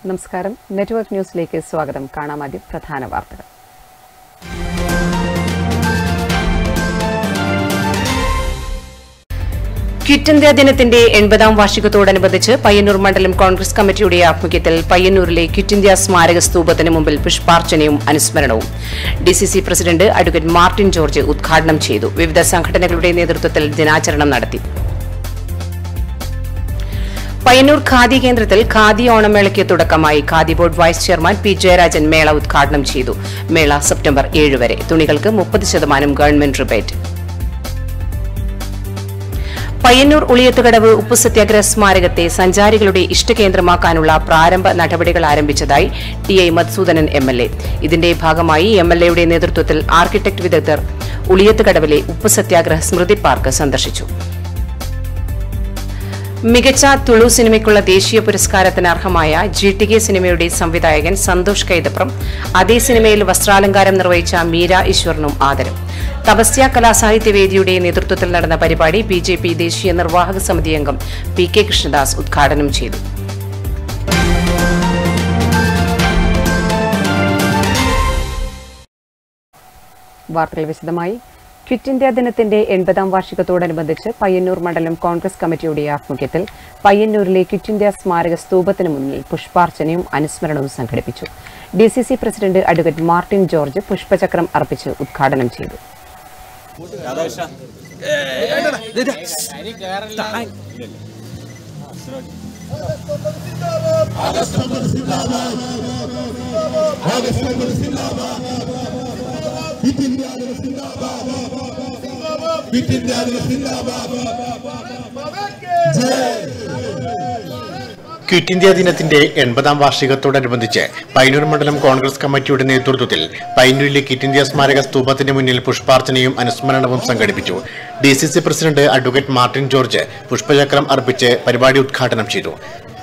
നമസ്കാരം നെറ്റ്വർക്ക് ന്യൂസിലേക്ക് സ്വാഗതം കാണാമാദ്യം പ്രധാന വാർത്തകൾ ക്വിറ്റ് ഇന്ത്യ ദിനത്തിന്റെ എൺപതാം വാർഷികത്തോടനുബന്ധിച്ച് പയ്യന്നൂർ മണ്ഡലം കോൺഗ്രസ് കമ്മിറ്റിയുടെ ആഭിമുഖ്യത്തിൽ പയ്യന്നൂരിലെ ക്വിറ്റ് ഇന്ത്യ സ്മാരക സ്തൂപത്തിന് മുമ്പിൽ പുഷ്പാർച്ചനയും അനുസ്മരണവും DCC president advocate Martin George ഉദ്ഘാടനം ചെയ്തു വിവിധ സംഘടനകളുടെ നേതൃത്വത്തിൽ ദിനാചരണം നടത്തി പയ്യന്നൂർ ഖാദി കേന്ദ്രത്തിൽ ഖാദി ഓണമേളയ്ക്ക് തുടക്കമായി khadi board vice chairman P Jayarajan മേള ഉദ്ഘാടനം ചെയ്തു മേള സെപ്റ്റംബർ ഏഴ് വരെ തുണികൾക്ക് മുപ്പത് ശതമാനം ഗവൺമെന്റ് റിബേറ്റ് പയ്യന്നൂർ ഉളിയത്തുകടവ് ഉപ്പു സത്യാഗ്രഹ സ്മാരകത്തെ സഞ്ചാരികളുടെ ഇഷ്ടകേന്ദ്രമാക്കാനുള്ള പ്രാരംഭ നടപടികൾ ആരംഭിച്ചതായി T I Madhusoodanan M L A ഇതിന്റെ ഭാഗമായി എം എൽ എയുടെ നേതൃത്വത്തിൽ ആർക്കിടെക്ട് വിദഗ്ധർ ഉളിയത്തുകടവിലെ ഉപ്പു സത്യാഗ്രഹ സ്മൃതി പാർക്ക് സന്ദർശിച്ചു മികച്ച തുളു സിനിമയ്ക്കുള്ള ദേശീയ പുരസ്കാരത്തിന് അർഹമായ ജി ടി കെ സിനിമയുടെ സംവിധായകൻ സന്തോഷ് കൈതപ്രം അതേ സിനിമയിൽ വസ്ത്രാലങ്കാരം നിർവഹിച്ച മീര ഈശ്വറിനും ആദരം തപസ്യ കലാസാഹിത്യവേദിയുടെ നേതൃത്വത്തിൽ നടന്ന പരിപാടി ബി ജെ പി ദേശീയ നിർവാഹക സമിതി അംഗം പി കെ കൃഷ്ണദാസ് ഉദ്ഘാടനം ചെയ്തു വാർത്തകൾ വിശദമായി ക്വിറ്റ് ഇന്ത്യ ദിനത്തിന്റെ എൺപതാം വാർഷികത്തോടനുബന്ധിച്ച് പയ്യന്നൂർ മണ്ഡലം കോൺഗ്രസ് കമ്മിറ്റിയുടെ ആഭിമുഖ്യത്തിൽ പയ്യന്നൂരിലെ ക്വിറ്റ് ഇന്ത്യ സ്മാരക സ്തൂപത്തിന് മുന്നിൽ പുഷ്പാർച്ചനയും അനുസ്മരണവും സംഘടിപ്പിച്ചു D C C president advocate Martin George പുഷ്പചക്രം അർപ്പിച്ച് ഉദ്ഘാടനം ചെയ്തു ക്വിറ്റ് ഇന്ത്യ ദിനത്തിന്റെ എൺപതാം വാർഷികത്തോടനുബന്ധിച്ച് പൈനൂർ മണ്ഡലം കോൺഗ്രസ് കമ്മിറ്റിയുടെ നേതൃത്വത്തിൽ പൈനൂരിലെ ക്വിറ്റ് ഇന്ത്യ സ്മാരക സ്തൂപത്തിന് മുന്നിൽ പുഷ്പാർച്ചനയും അനുസ്മരണവും സംഘടിപ്പിച്ചു D C C president advocate Martin George പുഷ്പചക്രം അർപ്പിച്ച് പരിപാടി ഉദ്ഘാടനം ചെയ്തു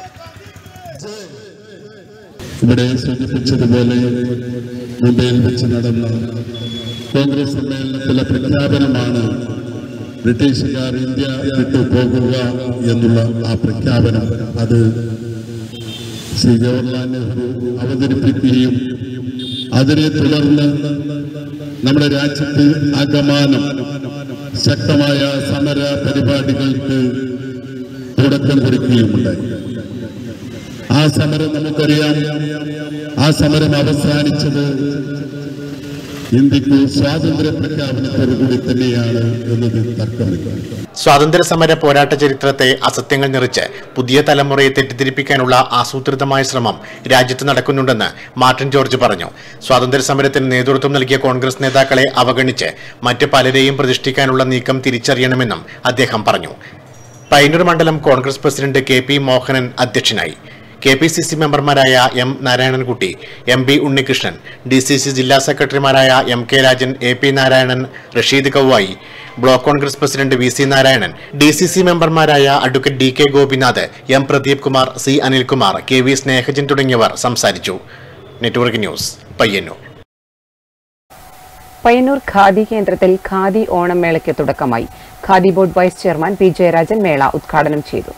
ഇവിടെ സൂചിപ്പിച്ചതുപോലെ മുംബൈയിൽ വെച്ച് നടന്ന കോൺഗ്രസ് സമ്മേളനത്തിലെ പ്രഖ്യാപനമാണ് ബ്രിട്ടീഷുകാർ ഇന്ത്യ വിട്ടു പോകുക എന്നുള്ള ആ പ്രഖ്യാപനം അത് ശ്രീ ജവഹർലാൽ നെഹ്റു അവതരിപ്പിക്കുകയും അതിനെ തുടർന്ന് നമ്മുടെ രാജ്യത്ത് ആകമാനം ശക്തമായ സമര പരിപാടികൾക്ക് തുടക്കം കുറിക്കുകയുമുണ്ടായി ആ സമരം നമുക്കറിയാം ആ സമരം അവസാനിച്ചത് ഇന്ത്യക്ക് സ്വാതന്ത്ര്യ പ്രഖ്യാപനത്തോടു കൂടി തന്നെയാണ് എന്നത് തർക്കമില്ല സ്വാതന്ത്ര്യ സമര പോരാട്ട ചരിത്രത്തെ അസത്യങ്ങൾ നിറച്ച് പുതിയ തലമുറയെ തെറ്റിദ്ധരിപ്പിക്കാനുള്ള ആസൂത്രിതമായ ശ്രമം രാജ്യത്ത് നടക്കുന്നുണ്ടെന്ന് മാർട്ടിൻ ജോർജ് പറഞ്ഞു സ്വാതന്ത്ര്യ സമരത്തിന് നേതൃത്വം നൽകിയ കോൺഗ്രസ് നേതാക്കളെ അവഗണിച്ച് മറ്റ് പലരെയും പ്രതിഷ്ഠിക്കാനുള്ള നീക്കം തിരിച്ചറിയണമെന്നും അദ്ദേഹം പറഞ്ഞു പൈനൂർ മണ്ഡലം Congress president K P Mohanan അധ്യക്ഷനായി കെ പി സി സി മെമ്പർമാരായ M Narayanankutty M P Unnikrishnan D C C ജില്ലാ സെക്രട്ടറിമാരായ M K Rajan A P Narayanan Rasheed Kauvayi block Congress president V C Narayanan D C C മെമ്പർമാരായ advocate D K Gopinath M Pradeep Kumar C Anilkumar K V Snehajan തുടങ്ങിയവർ സംസാരിച്ചു network news Payyanur Payyanur Khadi കേന്ദ്രത്തിൽ ഖാദി ഓണം മേളയ്ക്ക് തുടക്കമായി khadi board vice chairman P Jayarajan മേള ഉദ്ഘാടനം ചെയ്തു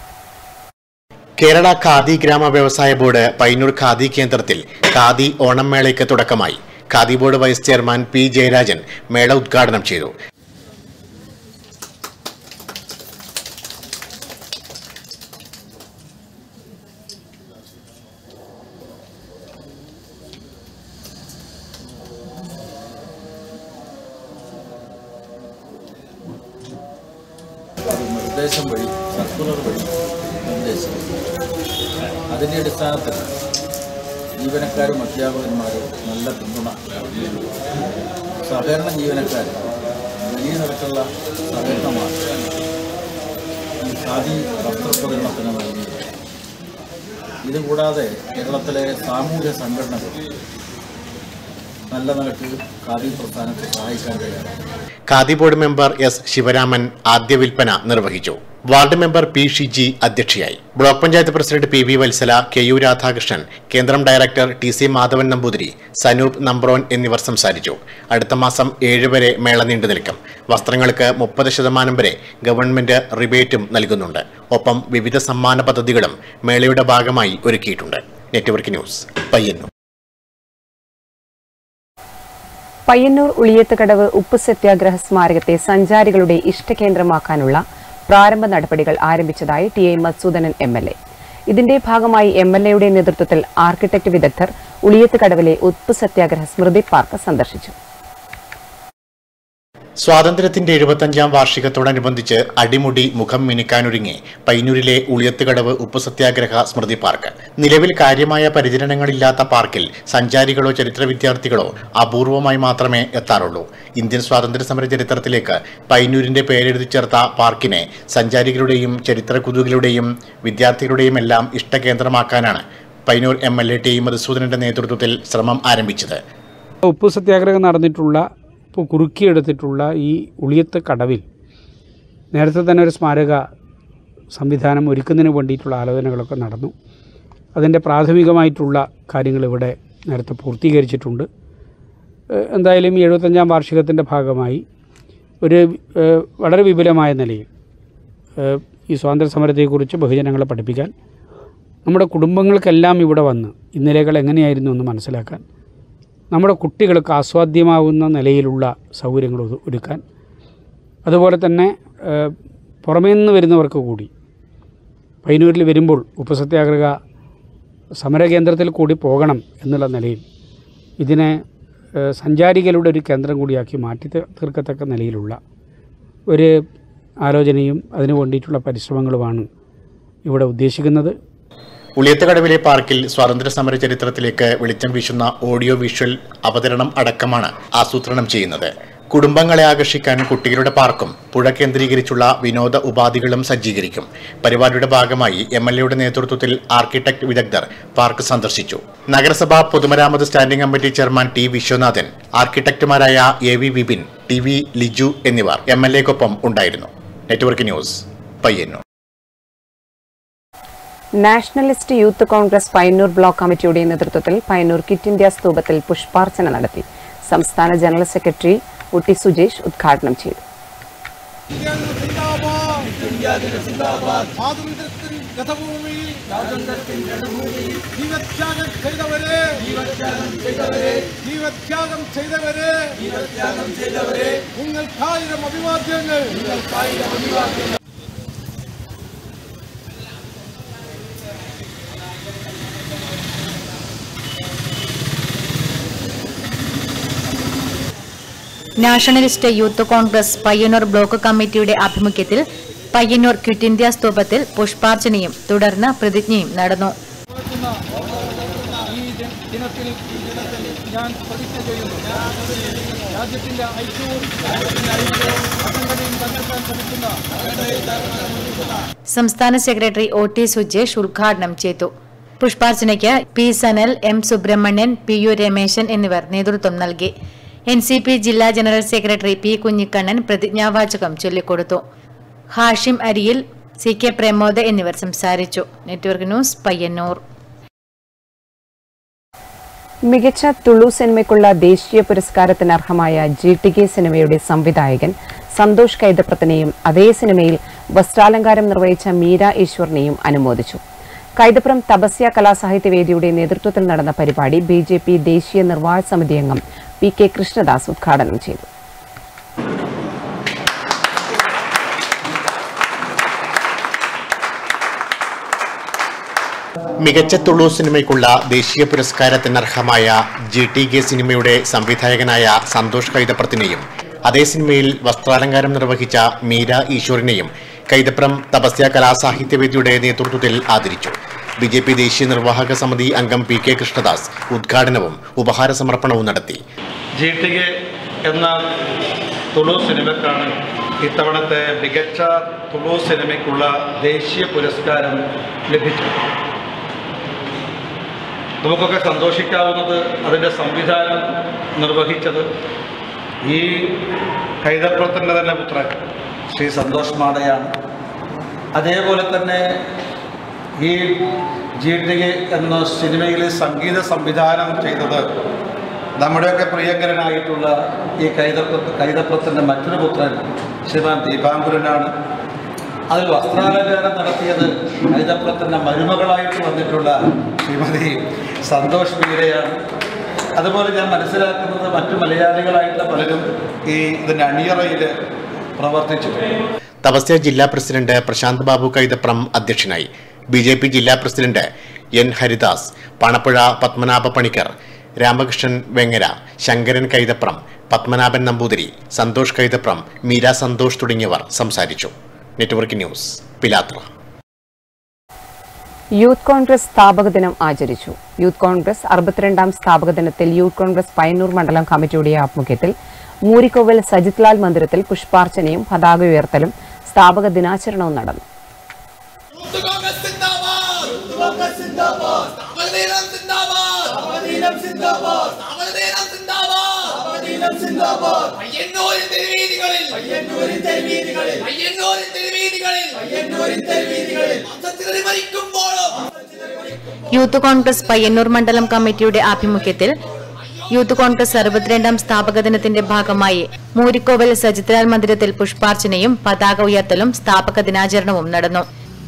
കേരള ഖാദി ഗ്രാമ വ്യവസായ ബോർഡ് പൈനൂർ ഖാദി കേന്ദ്രത്തിൽ ഖാദി ഓണം മേളയ്ക്ക് തുടക്കമായി khadi board vice chairman P Jayarajan മേള ഉദ്ഘാടനം ചെയ്തു ഒരു നിർദ്ദേശം വഴി സർക്കുലർ വഴി നിർദ്ദേശം അതിൻ്റെ അടിസ്ഥാനത്തിൽ ജീവനക്കാരും അധ്യാപകന്മാരും നല്ല പിന്തുണ നൽകിയിരുന്നു. സഹകരണ ജീവനക്കാർ വലിയ നിരക്കുള്ള സഹകരണമാണ് ഈ ഖാദി വസ്ത്രപ്രചരണത്തിന് നൽകിയത് ഇതുകൂടാതെ കേരളത്തിലെ സാമൂഹ്യ സംഘടനകൾ നല്ല നിലക്ക് ഖാദി പ്രസ്ഥാനത്തെ സഹായിക്കാൻ കഴിയണം Khadi board member S Sivaraman ആദ്യ വിൽപ്പന നിർവഹിച്ചു വാർഡ് മെമ്പർ പി ഷിജി അധ്യക്ഷയായി block panchayat president P V Valsala K U Radhakrishnan കേന്ദ്രം director T C Madhavan Namboothiri Sanoop Nambron എന്നിവർ സംസാരിച്ചു അടുത്ത മാസം ഏഴ് വരെ മേള നീണ്ടു നിൽക്കും വസ്ത്രങ്ങൾക്ക് മുപ്പത് ശതമാനം വരെ ഗവൺമെന്റ് റിബേറ്റും നൽകുന്നുണ്ട് ഒപ്പം വിവിധ സമ്മാന പദ്ധതികളും മേളയുടെ ഭാഗമായി ഒരുക്കിയിട്ടുണ്ട് നെറ്റ്വർക്ക് ന്യൂസ് പയ്യന്നൂർ പയ്യന്നൂർ ഉളിയത്തുകടവ് ഉപ്പ് സത്യാഗ്രഹ സ്മാരകത്തെ സഞ്ചാരികളുടെ ഇഷ്ടകേന്ദ്രമാക്കാനുള്ള പ്രാരംഭ നടപടികൾ ആരംഭിച്ചതായി T A Masoodanan M L A ഇതിന്റെ ഭാഗമായി എം എൽ എയുടെ നേതൃത്വത്തിൽ ആർക്കിടെക്ട് വിദഗ്ധർ ഉളിയത്തുകടവിലെ ഉപ്പ് സത്യാഗ്രഹ സ്മൃതി പാർക്ക് സന്ദർശിച്ചു സ്വാതന്ത്ര്യത്തിന്റെ എഴുപത്തഞ്ചാം വാർഷികത്തോടനുബന്ധിച്ച് അടിമുടി മുഖം മിനുക്കാനൊരുങ്ങി പൈനൂരിലെ ഉളിയത്തുകടവ് ഉപ്പ് സത്യാഗ്രഹ സ്മൃതി പാർക്ക് നിലവിൽ കാര്യമായ പരിചരണങ്ങളില്ലാത്ത പാർക്കിൽ സഞ്ചാരികളോ ചരിത്ര വിദ്യാർത്ഥികളോ അപൂർവമായി മാത്രമേ എത്താറുള്ളൂ ഇന്ത്യൻ സ്വാതന്ത്ര്യ സമര ചരിത്രത്തിലേക്ക് പൈനൂരിന്റെ പേരെഴുതി ചേർത്ത പാർക്കിനെ സഞ്ചാരികളുടെയും ചരിത്ര കുതുകളുടെയും വിദ്യാർത്ഥികളുടെയും എല്ലാം ഇഷ്ടകേന്ദ്രമാക്കാനാണ് Painur M L A T മധുസൂദനന്റെ നേതൃത്വത്തിൽ ശ്രമം ആരംഭിച്ചത് ഉപ്പ് സത്യാഗ്രഹം നടന്നിട്ടുള്ള ഇപ്പോൾ കുറുക്കിയെടുത്തിട്ടുള്ള ഈ ഉളിയത്ത് കടവിൽ നേരത്തെ തന്നെ ഒരു സ്മാരക സംവിധാനം ഒരുക്കുന്നതിന് വേണ്ടിയിട്ടുള്ള ആലോചനകളൊക്കെ നടന്നു അതിൻ്റെ പ്രാഥമികമായിട്ടുള്ള കാര്യങ്ങൾ ഇവിടെ നേരത്തെ പൂർത്തീകരിച്ചിട്ടുണ്ട് ഏഹ് എന്തായാലും ഈ എഴുപത്തഞ്ചാം വാർഷികത്തിൻ്റെ ഭാഗമായി ഒരു ഏഹ് വളരെ വിപുലമായ നിലയിൽ ഏഹ് ഈ സ്വാതന്ത്ര്യ സമരത്തെക്കുറിച്ച് ബഹുജനങ്ങളെ പഠിപ്പിക്കാൻ നമ്മുടെ കുടുംബങ്ങൾക്കെല്ലാം ഇവിടെ വന്ന് ഇന്നലെകൾ എങ്ങനെയായിരുന്നു എന്ന് മനസ്സിലാക്കാൻ നമ്മുടെ കുട്ടികൾക്ക് ആസ്വാദ്യമാവുന്ന നിലയിലുള്ള സൗകര്യങ്ങൾ ഒരു- ഒരുക്കാൻ അതുപോലെ തന്നെ ഏഹ്, പുറമേ നിന്ന് വരുന്നവർക്ക് കൂടി പയ്യന്നൂരിൽ വരുമ്പോൾ ഉപസത്യാഗ്രഹ സമരകേന്ദ്രത്തിൽ കൂടി പോകണം എന്നുള്ള നിലയിൽ ഇതിനെ ഏഹ്, സഞ്ചാരികളുടെ ഒരു കേന്ദ്രം കൂടിയാക്കി മാറ്റി തീ- തീർക്കത്തക്ക നിലയിലുള്ള ഒരു ആലോചനയും അതിനു വേണ്ടിയിട്ടുള്ള പരിശ്രമങ്ങളുമാണ് ഇവിടെ ഉദ്ദേശിക്കുന്നത് ഉളിയത്തുകടവിലെ പാർക്കിൽ സ്വാതന്ത്ര്യ സമര ചരിത്രത്തിലേക്ക് വെളിച്ചം വീശുന്ന ഓഡിയോ വിഷ്വൽ അവതരണം അടക്കമാണ് ആസൂത്രണം ചെയ്യുന്നത് കുടുംബങ്ങളെ ആകർഷിക്കാൻ കുട്ടികളുടെ പാർക്കും പുഴ കേന്ദ്രീകരിച്ചുള്ള വിനോദ ഉപാധികളും സജ്ജീകരിക്കും പരിപാടിയുടെ ഭാഗമായി എം എൽ എയുടെ നേതൃത്വത്തിൽ ആർക്കിടെക്ട് വിദഗ്ധർ പാർക്ക് സന്ദർശിച്ചു നഗരസഭ പൊതുമരാമത്ത് standing committee chairman T Viswanathan ആർക്കിടെക്ടുമാരായ A V Vipin T V Liju എന്നിവർ എം എൽ എക്കൊപ്പം ഉണ്ടായിരുന്നു network news Payyanur nationalist youth Congress Payyanur block കമ്മിറ്റിയുടെ നേതൃത്വത്തിൽ പയ്യന്നൂർ കിറ്റ് ഇന്ത്യ സ്തൂപത്തിൽ പുഷ്പാർച്ചന നടത്തി സംസ്ഥാന ജനറൽ സെക്രട്ടറി ഉട്ടി സുജേഷ് ഉദ്ഘാടനം ചെയ്തു സ്വാതന്ത്ര്യത്തിൻ ഗതഭൂമിയിൽ ജീവത്യാഗം ചെയ്തവരെ ജീവത്യാഗം ചെയ്തവരെ നിങ്ങൾക്കായിരം അഭിവാദ്യങ്ങൾ nationalist youth Congress Payyanur block കമ്മിറ്റിയുടെ ആഭിമുഖ്യത്തിൽ പയ്യന്നൂർ ക്വിറ്റ് ഇന്ത്യ സ്തൂപത്തിൽ പുഷ്പാർച്ചനയും തുടർന്ന് പ്രതിജ്ഞയും നടന്നു ഈ ദി- ദിനത്തിൽ ഞാൻ പ്രതിജ്ഞ ചെയ്യുന്നു രാജ്യത്തിന്റെ ഐക്യവും അഖണ്ഡതയും തകർക്കാൻ ശ്രമിക്കുന്ന സംസ്ഥാന സെക്രട്ടറി ഒ ടി സുജേഷ് ഉദ്ഘാടനം ചെയ്തു പുഷ്പാർച്ചനയ്ക്ക് P Sanal M Subrahmanyan P U Rameshan എന്നിവർ നേതൃത്വം നൽകി എൻ സി പി ജില്ലാ ജനറൽ സെക്രട്ടറി പി കുഞ്ഞിക്കണ്ണൻ പ്രതിജ്ഞാവാചകം ചൊല്ലിക്കൊടുത്തു ഹാഷിം അരിയിൽ സി കെ പ്രമോദ് എന്നിവർ സംസാരിച്ചു നെറ്റ്വർക്ക് ന്യൂസ് പയ്യന്നൂർ മികച്ച തുളു സിനിമയ്ക്കുള്ള ദേശീയ പുരസ്കാരത്തിന് അർഹമായ ജി ടി കെ സിനിമയുടെ സംവിധായകൻ സന്തോഷ് കൈതപ്രത്തിനെയും അതേ സിനിമയിൽ വസ്ത്രാലങ്കാരം നിർവഹിച്ച മീര ഈശ്വറിനെയും അനുമോദിച്ചു കൈതപ്രം തപസ്യ കലാസാഹിത്യവേദിയുടെ നേതൃത്വത്തിൽ നടന്ന പരിപാടി ബി ജെ പി ദേശീയ നിർവാഹക സമിതി അംഗം പി കെ കൃഷ്ണദാസ് ഉദ്ഘാടനം ചെയ്തു മികച്ച തുളു സിനിമയ്ക്കുള്ള ദേശീയ പുരസ്കാരത്തിന് അർഹമായ ജി ടി കെ സിനിമയുടെ സംവിധായകനായ സന്തോഷ് കൈതപ്രത്തിനെയും അതേ സിനിമയിൽ വസ്ത്രാലങ്കാരം നിർവഹിച്ച മീര ഈശ്വറിനെയും കൈതപ്രം തപസ്യ കലാസാഹിത്യവേദിയുടെ നേതൃത്വത്തിൽ ആദരിച്ചു ബി ജെ പി ദേശീയ നിർവാഹക സമിതി അംഗം പി കെ കൃഷ്ണദാസ് ഉദ്ഘാടനവും ഉപഹാര സമർപ്പണവും നടത്തി ജി ടി കെ എന്ന തുളു സിനിമക്കാണ് ഇത്തവണത്തെ മികച്ച തുളു സിനിമയ്ക്കുള്ള ദേശീയ പുരസ്കാരം ലഭിച്ചത് നമുക്കൊക്കെ സന്തോഷിക്കാവുന്നത് അതിൻ്റെ സംവിധാനം നിർവഹിച്ചത് ഈ കൈതപ്പുറത്തിൻ്റെ തന്നെ പുത്രൻ ശ്രീ സന്തോഷ് മാടയാണ് അതേപോലെ തന്നെ ഈ ജി ടി കെ എന്ന സിനിമയിൽ സംഗീത സംവിധാനം ചെയ്തത് നമ്മുടെയൊക്കെ പ്രിയങ്കരനായിട്ടുള്ള ഈ കൈതപ്രത്ത് കൈതപ്രത്തിൻ്റെ മറ്റൊരു പുത്രൻ ശ്രീമാൻ ദീപാങ്കുരനാണ് അതിൽ വസ്ത്രാലങ്കാരം നടത്തിയത് കൈതപ്രത്തിൻ്റെ മരുമകളായിട്ട് വന്നിട്ടുള്ള ശ്രീമതി സന്തോഷ് മീരയാണ് അതുപോലെ ഞാൻ മനസ്സിലാക്കുന്നത് മറ്റു മലയാളികളായിട്ടുള്ള പലരും ഈ ഇതിൻ്റെ അണിയറയിൽ പ്രവർത്തിച്ചിട്ടുണ്ട് തപസ്യ ജില്ലാ പ്രസിഡന്റ് പ്രശാന്ത് ബാബു കൈതപ്രം അധ്യക്ഷനായി ബി ജെ പി ജില്ലാ പ്രസിഡന്റ് എൻ ഹരിദാസ് പണപ്പുഴ പത്മനാഭ പണിക്കർ രാമകൃഷ്ണൻ വെങ്ങര ശങ്കരൻ കൈതപ്രം പത്മനാഭൻ നമ്പൂതിരി സന്തോഷ് കൈതപ്രം മീര സന്തോഷ് തുടങ്ങിയവർ സംസാരിച്ചു network news Pilathra youth Congress സ്ഥാപക ദിനം ആചരിച്ചു യൂത്ത് കോൺഗ്രസ് അറുപത്തിരണ്ടാം സ്ഥാപക ദിനത്തിൽ യൂത്ത് കോൺഗ്രസ് പയ്യന്നൂർ മണ്ഡലം കമ്മിറ്റിയുടെ ആഭിമുഖ്യത്തിൽ മൂരിക്കോവിൽ സജിത് ലാൽ മന്ദിരത്തിൽ പുഷ്പാർച്ചനയും പതാക ഉയർത്തലും സ്ഥാപക ദിനാചരണവും നടന്നു യൂത്ത് കോൺഗ്രസ് പയ്യന്നൂർ മണ്ഡലം കമ്മിറ്റിയുടെ ആഭിമുഖ്യത്തിൽ യൂത്ത് കോൺഗ്രസ് അറുപത്തിരണ്ടാം സ്ഥാപക ദിനത്തിന്റെ ഭാഗമായി മൂരിക്കോവൽ സജിത്ലാൽ മന്ദിരത്തിൽ പുഷ്പാർച്ചനയും പതാക ഉയർത്തലും സ്ഥാപക ദിനാചരണവും നടന്നു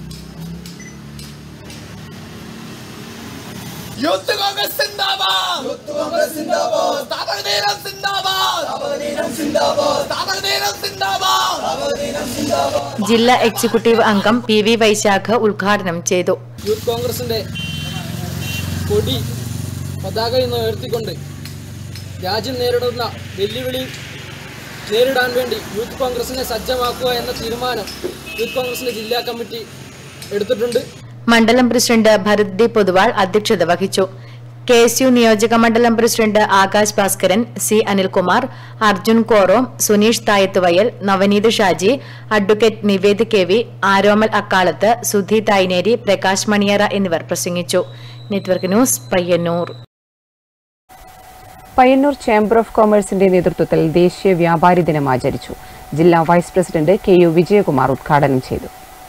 യൂത്ത് കോൺഗ്രസ് സിന്ദാബാദ് യൂത്ത് കോൺഗ്രസ് സിന്ദാബാദ് സ്ഥാപക ദിനം സിന്ദാബാദ് സ്ഥാപക ദിനം സിന്ദാബാദ് സ്ഥാപക ദിനം സിന്ദാബാദ് സ്ഥാപക ദിനം സിന്ദാബാദ് ജില്ലാ എക്സിക്യൂട്ടീവ് അംഗം പി വി വൈശാഖ് ഉദ്ഘാടനം ചെയ്തു യൂത്ത് കോൺഗ്രസിൻ്റെ കൊടി പതാക എന്ന് ഉയർത്തിക്കൊണ്ട് രാജ്യം നേരിടുന്ന വെല്ലുവിളി നേരിടാൻ വേണ്ടി യൂത്ത് കോൺഗ്രസിനെ സജ്ജമാക്കുക എന്ന തീരുമാനം യൂത്ത് കോൺഗ്രസിൻ്റെ ജില്ലാ കമ്മിറ്റി എടുത്തിട്ടുണ്ട് മണ്ഡലം പ്രസിഡന്റ് ഭരത് ദി പൊതുവാൾ അധ്യക്ഷത വഹിച്ചു കെ എസ് യു നിയോജക മണ്ഡലം president Akash Bhaskaran C Anilkumar Arjun Korom Suneesh Thayathuvayal Navaneeth Shaji advocate Nived K V Aromal അക്കാലത്ത് സുധി തായ്നേരി പ്രകാശ് മണിയറ എന്നിവർ പ്രസംഗിച്ചു network news Payyanur Payyanur chamber of കൊമേഴ്സിന്റെ നേതൃത്വത്തിൽ ദേശീയ വ്യാപാരി ദിനം ആചരിച്ചു ജില്ലാ vice president K U Vijayakumar ഉദ്ഘാടനം ചെയ്തു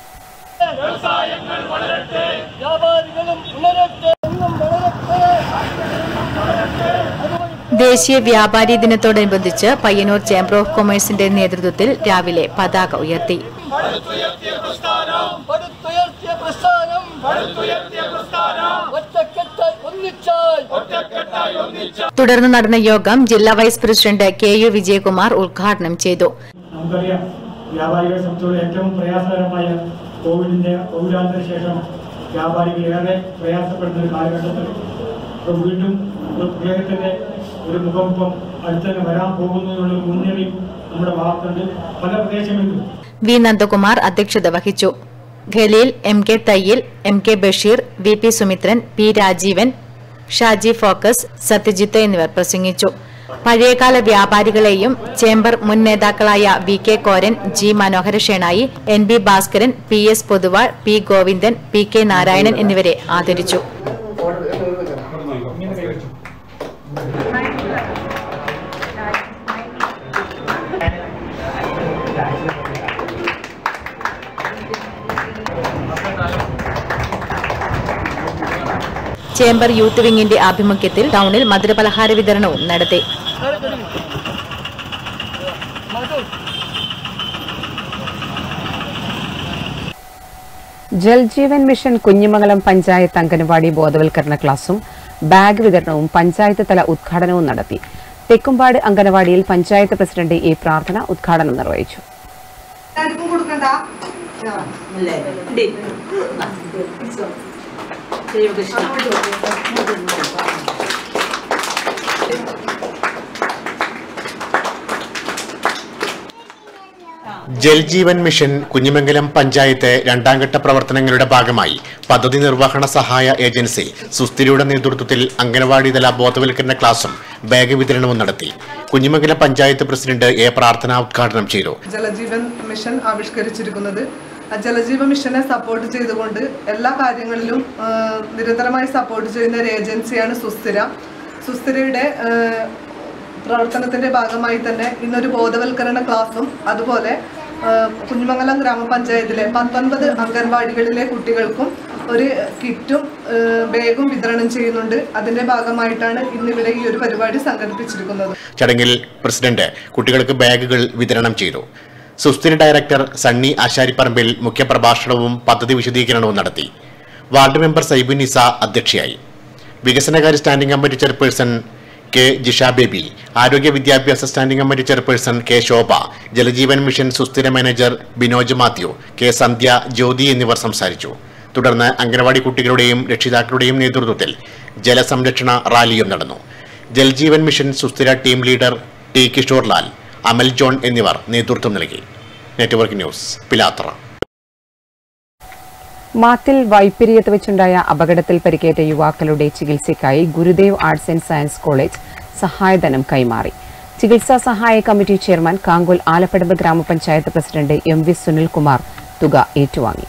ദേശീയ വ്യാപാരി ദിനത്തോടനുബന്ധിച്ച് പയ്യന്നൂർ ചേംബർ ഓഫ് കൊമേഴ്സിന്റെ നേതൃത്വത്തിൽ രാവിലെ പതാക ഉയർത്തി പടുത്തുയർത്തിയ പ്രസ്ഥാനം പടുത്തുയർത്തിയ പ്രസ്ഥാനം ഒറ്റക്കെട്ടായി ഒന്നിച്ചായി ഒറ്റക്കെട്ടായി ഒന്നിച്ചായി തുടർന്ന് നടന്ന യോഗം ജില്ലാ vice president K U Vijayakumar ഉദ്ഘാടനം ചെയ്തു നമുക്കറിയാം വ്യാപാരികളെ സംബന്ധിച്ചുള്ള ഏറ്റവും പ്രയാസകരമായ കോവിഡിന്റെ കോവിഡാനന്തര ശേഷം വ്യാപാരികൾ ഏറെ പ്രയാസപ്പെടുന്ന ഒരു കാലഘട്ടത്തിൽ ഇപ്പോൾ വീണ്ടും ഒരു പ്രളയത്തിന്റെ ഒരു മുഖം ഇപ്പം അടുത്തന്നെ വരാൻ പോകുന്നു എന്നുള്ള മുന്നേറി നമ്മുടെ ഭാഗത്തുണ്ട് പല പ്രദേശങ്ങളിലും വി നന്ദകുമാർ അധ്യക്ഷത വഹിച്ചു Khaleel M K Thayyil M K Basheer V P Sumithran P Rajeevan Shaji focus Satyajith എന്നിവർ പ്രസംഗിച്ചു പഴയകാല വ്യാപാരികളെയും ചേംബർ മുൻ നേതാക്കളായ V K Koran G Manohara Shenoy N B Bhaskaran P S Poduval P Govindan P K Narayanan എന്നിവരെ ആദരിച്ചു ചേംബർ യൂത്ത് വിങ്ങിന്റെ ആഭിമുഖ്യത്തിൽ ടൗണിൽ മധുരപലഹാര വിതരണവും നടത്തി ജൽജീവൻ മിഷൻ കുഞ്ഞിമംഗലം പഞ്ചായത്ത് അംഗനവാടി ബോധവൽക്കരണ ക്ലാസും ബാഗ് വിതരണവും പഞ്ചായത്ത് തല ഉദ്ഘാടനവും നടത്തി തെക്കുംപാട് അംഗനവാടിയിൽ പഞ്ചായത്ത് പ്രസിഡന്റ് എ പ്രാർത്ഥന ഉദ്ഘാടനം നിർവഹിച്ചു ആർക്കും കൊടുക്കണ്ട ജൽജീവൻ മിഷൻ കുഞ്ഞിമംഗലം പഞ്ചായത്ത് രണ്ടാംഘട്ട പ്രവർത്തനങ്ങളുടെ ഭാഗമായി പദ്ധതി നിർവഹണ സഹായ ഏജൻസി സുസ്ഥിരയുടെ നേതൃത്വത്തിൽ അംഗനവാടി തല ബോധവൽക്കരണ ക്ലാസും ബാഗ് വിതരണവും നടത്തി കുഞ്ഞിമംഗലം പഞ്ചായത്ത് പ്രസിഡന്റ് എ പ്രാർത്ഥന ഉദ്ഘാടനം ചെയ്തു ജലജീവൻ മിഷൻ ആവിഷ്കരിച്ചിരിക്കുന്നത് ആ ജലജീവ മിഷനെ സപ്പോർട്ട് ചെയ്തുകൊണ്ട് എല്ലാ കാര്യങ്ങളിലും ആ, നിരന്തരമായി സപ്പോർട്ട് ചെയ്യുന്ന ഒരു ഏജൻസിയാണ് സുസ്ഥിര സുസ്ഥിരയുടെ ആ, പ്രവർത്തനത്തിന്റെ ഭാഗമായി തന്നെ ഇന്നൊരു ബോധവൽക്കരണ ക്ലാസും അതുപോലെ ആ, കുഞ്ഞിമംഗലം ഗ്രാമപഞ്ചായത്തിലെ പത്തൊൻപത് അംഗൻവാടികളിലെ കുട്ടികൾക്കും ഒരു കിറ്റും ആ, ബാഗും വിതരണം ചെയ്യുന്നുണ്ട് അതിന്റെ ഭാഗമായിട്ടാണ് ഇന്നിവിടെ ഈ ഒരു പരിപാടി സംഘടിപ്പിച്ചിരിക്കുന്നത് ചടങ്ങിൽ പ്രസിഡന്റ് കുട്ടികൾക്ക് ബാഗുകൾ വിതരണം ചെയ്തു സുസ്ഥിര ഡയറക്ടർ സണ്ണി ആശാരിപ്പറമ്പിൽ മുഖ്യപ്രഭാഷണവും പദ്ധതി വിശദീകരണവും നടത്തി വാർഡ് മെമ്പർ സൈബു നിസ അധ്യക്ഷയായി വികസനകാര്യ standing committee chairperson K Jisha Baby ആരോഗ്യ വിദ്യാഭ്യാസ standing committee chairperson K Shobha Jalajeevan mission സുസ്ഥിര മാനേജർ ബിനോജ് മാത്യു കെ സന്ധ്യ ജ്യോതി എന്നിവർ സംസാരിച്ചു തുടർന്ന് അംഗനവാടി കുട്ടികളുടെയും രക്ഷിതാക്കളുടെയും നേതൃത്വത്തിൽ ജലസംരക്ഷണ റാലിയും നടന്നു ജൽജീവൻ മിഷൻ സുസ്ഥിര team leader T Kishore Lal Amal John എന്നിവർ നേതൃത്വം നൽകി നെറ്റ്വർക്ക് ന്യൂസ് പിലാത്ര മാത്തിൽ വൈപ്പിരിയത്ത് വെച്ചുണ്ടായ അപകടത്തിൽ പരിക്കേറ്റ യുവാക്കളുടെ ചികിത്സയ്ക്കായി Gurudev arts and science college സഹായധനം കൈമാറി ചികിത്സാ സഹായ കമ്മിറ്റി ചെയർമാൻ കാങ്കോൽ ആലപ്പടമ്പ് ഗ്രാമപഞ്ചായത്ത് പ്രസിഡന്റ് എം വി സുനിൽകുമാർ തുക ഏറ്റുവാങ്ങി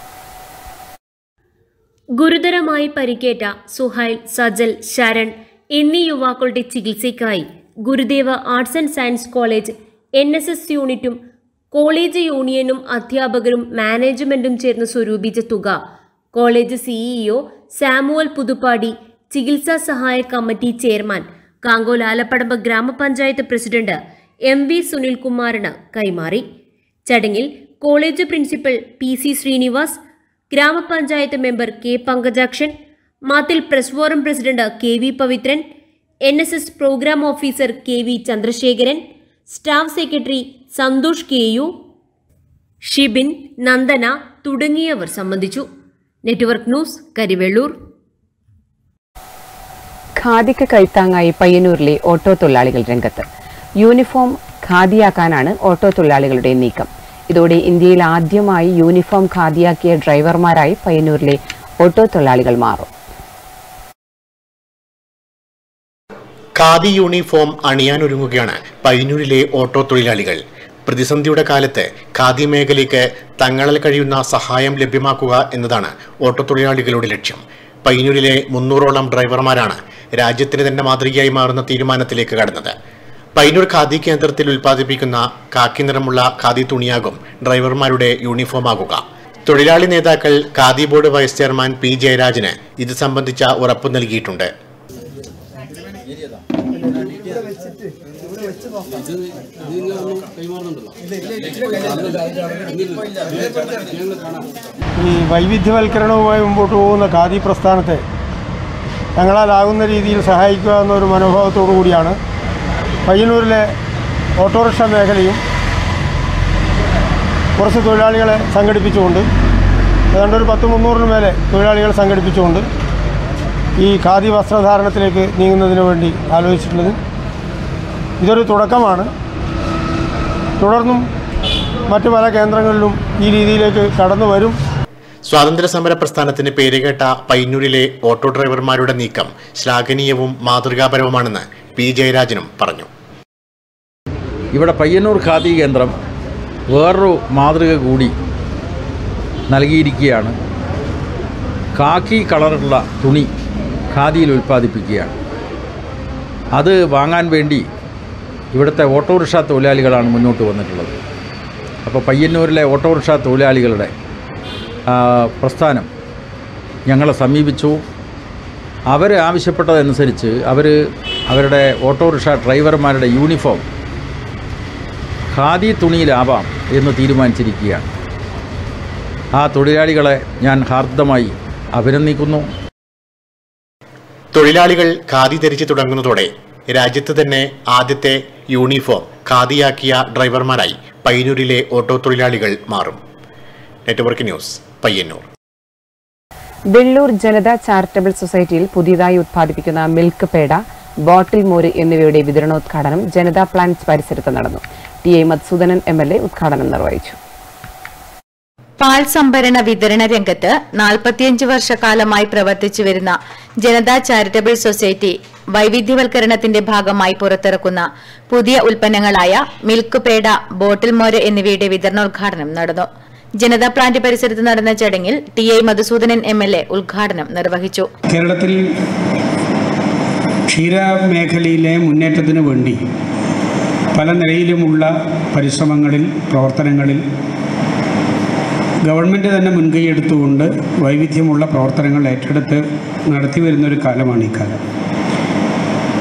ഗുരുതരമായി പരിക്കേറ്റ സുഹൈൽ സജൽ ശരൺ എന്നീ യുവാക്കളുടെ ചികിത്സയ്ക്കായി Gurudeva arts and science college N S S യൂണിറ്റും കോളേജ് യൂണിയനും അധ്യാപകരും മാനേജ്മെന്റും ചേർന്ന് സ്വരൂപിച്ച തുക കോളേജ് സിഇഒ സാമുവൽ പുതുപ്പാടി ചികിത്സാ സഹായ കമ്മിറ്റി ചെയർമാൻ കാങ്കോൽ ആലപ്പടമ്പ് ഗ്രാമപഞ്ചായത്ത് പ്രസിഡന്റ് എം വി സുനിൽകുമാറിന് കൈമാറി ചടങ്ങിൽ college principal P C Srinivas ഗ്രാമപഞ്ചായത്ത് member K Pankajakshan Mathil press forum president K V Pavithran N S S program officer K V Chandrasekharan staff secretary Santhosh K U Shibin Nandana തുടങ്ങിയവർ സംബന്ധിച്ചു നെറ്റ്വർക്ക് ന്യൂസ് കരിവെള്ളൂർ ഖാദിക്ക് കൈത്താങ്ങായി പയ്യന്നൂരിലെ ഓട്ടോ തൊഴിലാളികൾ രംഗത്ത് യൂണിഫോം ഖാദിയാക്കാനാണ് ഓട്ടോ തൊഴിലാളികളുടെ നീക്കം ഇതോടെ ഇന്ത്യയിൽ ആദ്യമായി യൂണിഫോം ഖാദിയാക്കിയ ഡ്രൈവർമാരായി പയ്യന്നൂരിലെ ഓട്ടോ തൊഴിലാളികൾ മാറും ഖാദി യൂണിഫോം അണിയാനൊരുങ്ങുകയാണ് പയ്യന്നൂരിലെ ഓട്ടോ തൊഴിലാളികൾ പ്രതിസന്ധിയുടെ കാലത്ത് ഖാദി മേഖലയ്ക്ക് തങ്ങളിൽ കഴിയുന്ന സഹായം ലഭ്യമാക്കുക എന്നതാണ് ഓട്ടോ തൊഴിലാളികളുടെ ലക്ഷ്യം പയ്യന്നൂരിലെ മുന്നൂറോളം ഡ്രൈവർമാരാണ് രാജ്യത്തിന് തന്നെ മാതൃകയായി മാറുന്ന തീരുമാനത്തിലേക്ക് കടന്നത് പയ്യന്നൂർ ഖാദി കേന്ദ്രത്തിൽ ഉൽപ്പാദിപ്പിക്കുന്ന കാക്കി നിറമുള്ള ഖാദി തുണിയാകും ഡ്രൈവർമാരുടെ യൂണിഫോം ആകുക തൊഴിലാളി നേതാക്കൾ khadi board vice chairman P ജയരാജന് ഇത് സംബന്ധിച്ച ഉറപ്പ് നൽകിയിട്ടുണ്ട് ഈ വൈവിധ്യവൽക്കരണവുമായി മുമ്പോട്ട് പോകുന്ന ഖാദി പ്രസ്ഥാനത്തെ തങ്ങളാലാകുന്ന രീതിയിൽ സഹായിക്കുക എന്നൊരു മനോഭാവത്തോടു കൂടിയാണ് പയ്യന്നൂരിലെ ഓട്ടോറിക്ഷ മേഖലയും കുറച്ച് തൊഴിലാളികളെ സംഘടിപ്പിച്ചുകൊണ്ട് ഏതാണ്ട് ഒരു പത്ത് മുന്നൂറിന് മേലെ തൊഴിലാളികളെ സംഘടിപ്പിച്ചുകൊണ്ട് ഈ ഖാദി വസ്ത്രധാരണത്തിലേക്ക് നീങ്ങുന്നതിന് വേണ്ടി ആലോചിച്ചിട്ടുള്ളത് ഇതൊരു തുടക്കമാണ് തുടർന്നും മറ്റു പല കേന്ദ്രങ്ങളിലും ഈ രീതിയിലേക്ക് കടന്നു വരും സ്വാതന്ത്ര്യ സമര പ്രസ്ഥാനത്തിന് പേരുകേട്ട പയ്യന്നൂരിലെ ഓട്ടോ ഡ്രൈവർമാരുടെ നീക്കം ശ്ലാഘനീയവും മാതൃകാപരവുമാണെന്ന് പി ജയരാജനും പറഞ്ഞു ഇവിടെ പയ്യന്നൂർ ഖാദി കേന്ദ്രം വേറൊരു മാതൃക കൂടി നൽകിയിരിക്കുകയാണ് കാക്കി കളറുള്ള തുണി ഖാദിയിൽ ഉൽപ്പാദിപ്പിക്കുകയാണ് അത് വാങ്ങാൻ വേണ്ടി ഇവിടുത്തെ ഓട്ടോറിക്ഷ തൊഴിലാളികളാണ് മുന്നോട്ട് വന്നിട്ടുള്ളത് അപ്പോൾ പയ്യന്നൂരിലെ ഓട്ടോറിക്ഷ തൊഴിലാളികളുടെ ആ, പ്രസ്ഥാനം ഞങ്ങളെ സമീപിച്ചു അവർ ആവശ്യപ്പെട്ടതനുസരിച്ച് അവർ അവരുടെ ഓട്ടോറിക്ഷ ഡ്രൈവർമാരുടെ യൂണിഫോം ഖാദി തുണിയിലാവാം എന്ന് തീരുമാനിച്ചിരിക്കുകയാണ് ആ തൊഴിലാളികളെ ഞാൻ ഹാർദമായി അഭിനന്ദിക്കുന്നു തൊഴിലാളികൾ ഖാദി ധരിച്ചു തുടങ്ങുന്നതോടെ രാജ്യത്ത് തന്നെ ആദ്യത്തെ യൂണിഫോം ഖാദിയാക്കിയ ഡ്രൈവർമാരായി പയ്യന്നൂരിലെ ഓട്ടോ തൊഴിലാളികൾ മാറും network news Payyanur Vellur Janata charitable സൊസൈറ്റിയിൽ പുതിയതായി ഉത്പാദിപ്പിക്കുന്ന മിൽക്ക് പേട ബോട്ടിൽ മോര് എന്നിവയുടെ വിതരണോദ്ഘാടനം ജനതാ പ്ലാന്റ് പരിസരത്ത് നടന്നു T I Madhusoodanan M L A ഉദ്ഘാടനം നിർവഹിച്ചു പാൽ സംഭരണ വിതരണ രംഗത്ത് നാൽപ്പത്തിയഞ്ച് വർഷക്കാലമായി പ്രവർത്തിച്ചു വരുന്ന ജനതാ ചാരിറ്റബിൾ സൊസൈറ്റി വൈവിധ്യവൽക്കരണത്തിന്റെ ഭാഗമായി പുറത്തിറക്കുന്ന പുതിയ ഉൽപ്പന്നങ്ങളായ മിൽക്ക് പേട ബോട്ടിൽ മോര് എന്നിവയുടെ വിതരണോദ്ഘാടനം നടന്നു ജനതാ പ്ലാന്റ് പരിസരത്ത് നടന്ന ചടങ്ങിൽ T I Madhusoodanan M L A ഉദ്ഘാടനം നിർവഹിച്ചു കേരളത്തിൽ ക്ഷീരമേഖലയിലെ മുന്നേറ്റത്തിന് വേണ്ടി പല നിലയിലുമുള്ള പരിശ്രമങ്ങളിൽ പ്രവർത്തനങ്ങളിൽ ഗവൺമെൻറ് തന്നെ മുൻകൈ എടുത്തുകൊണ്ട് വൈവിധ്യമുള്ള പ്രവർത്തനങ്ങൾ ഏറ്റെടുത്ത് നടത്തി വരുന്നൊരു കാലമാണ് ഈ കാലം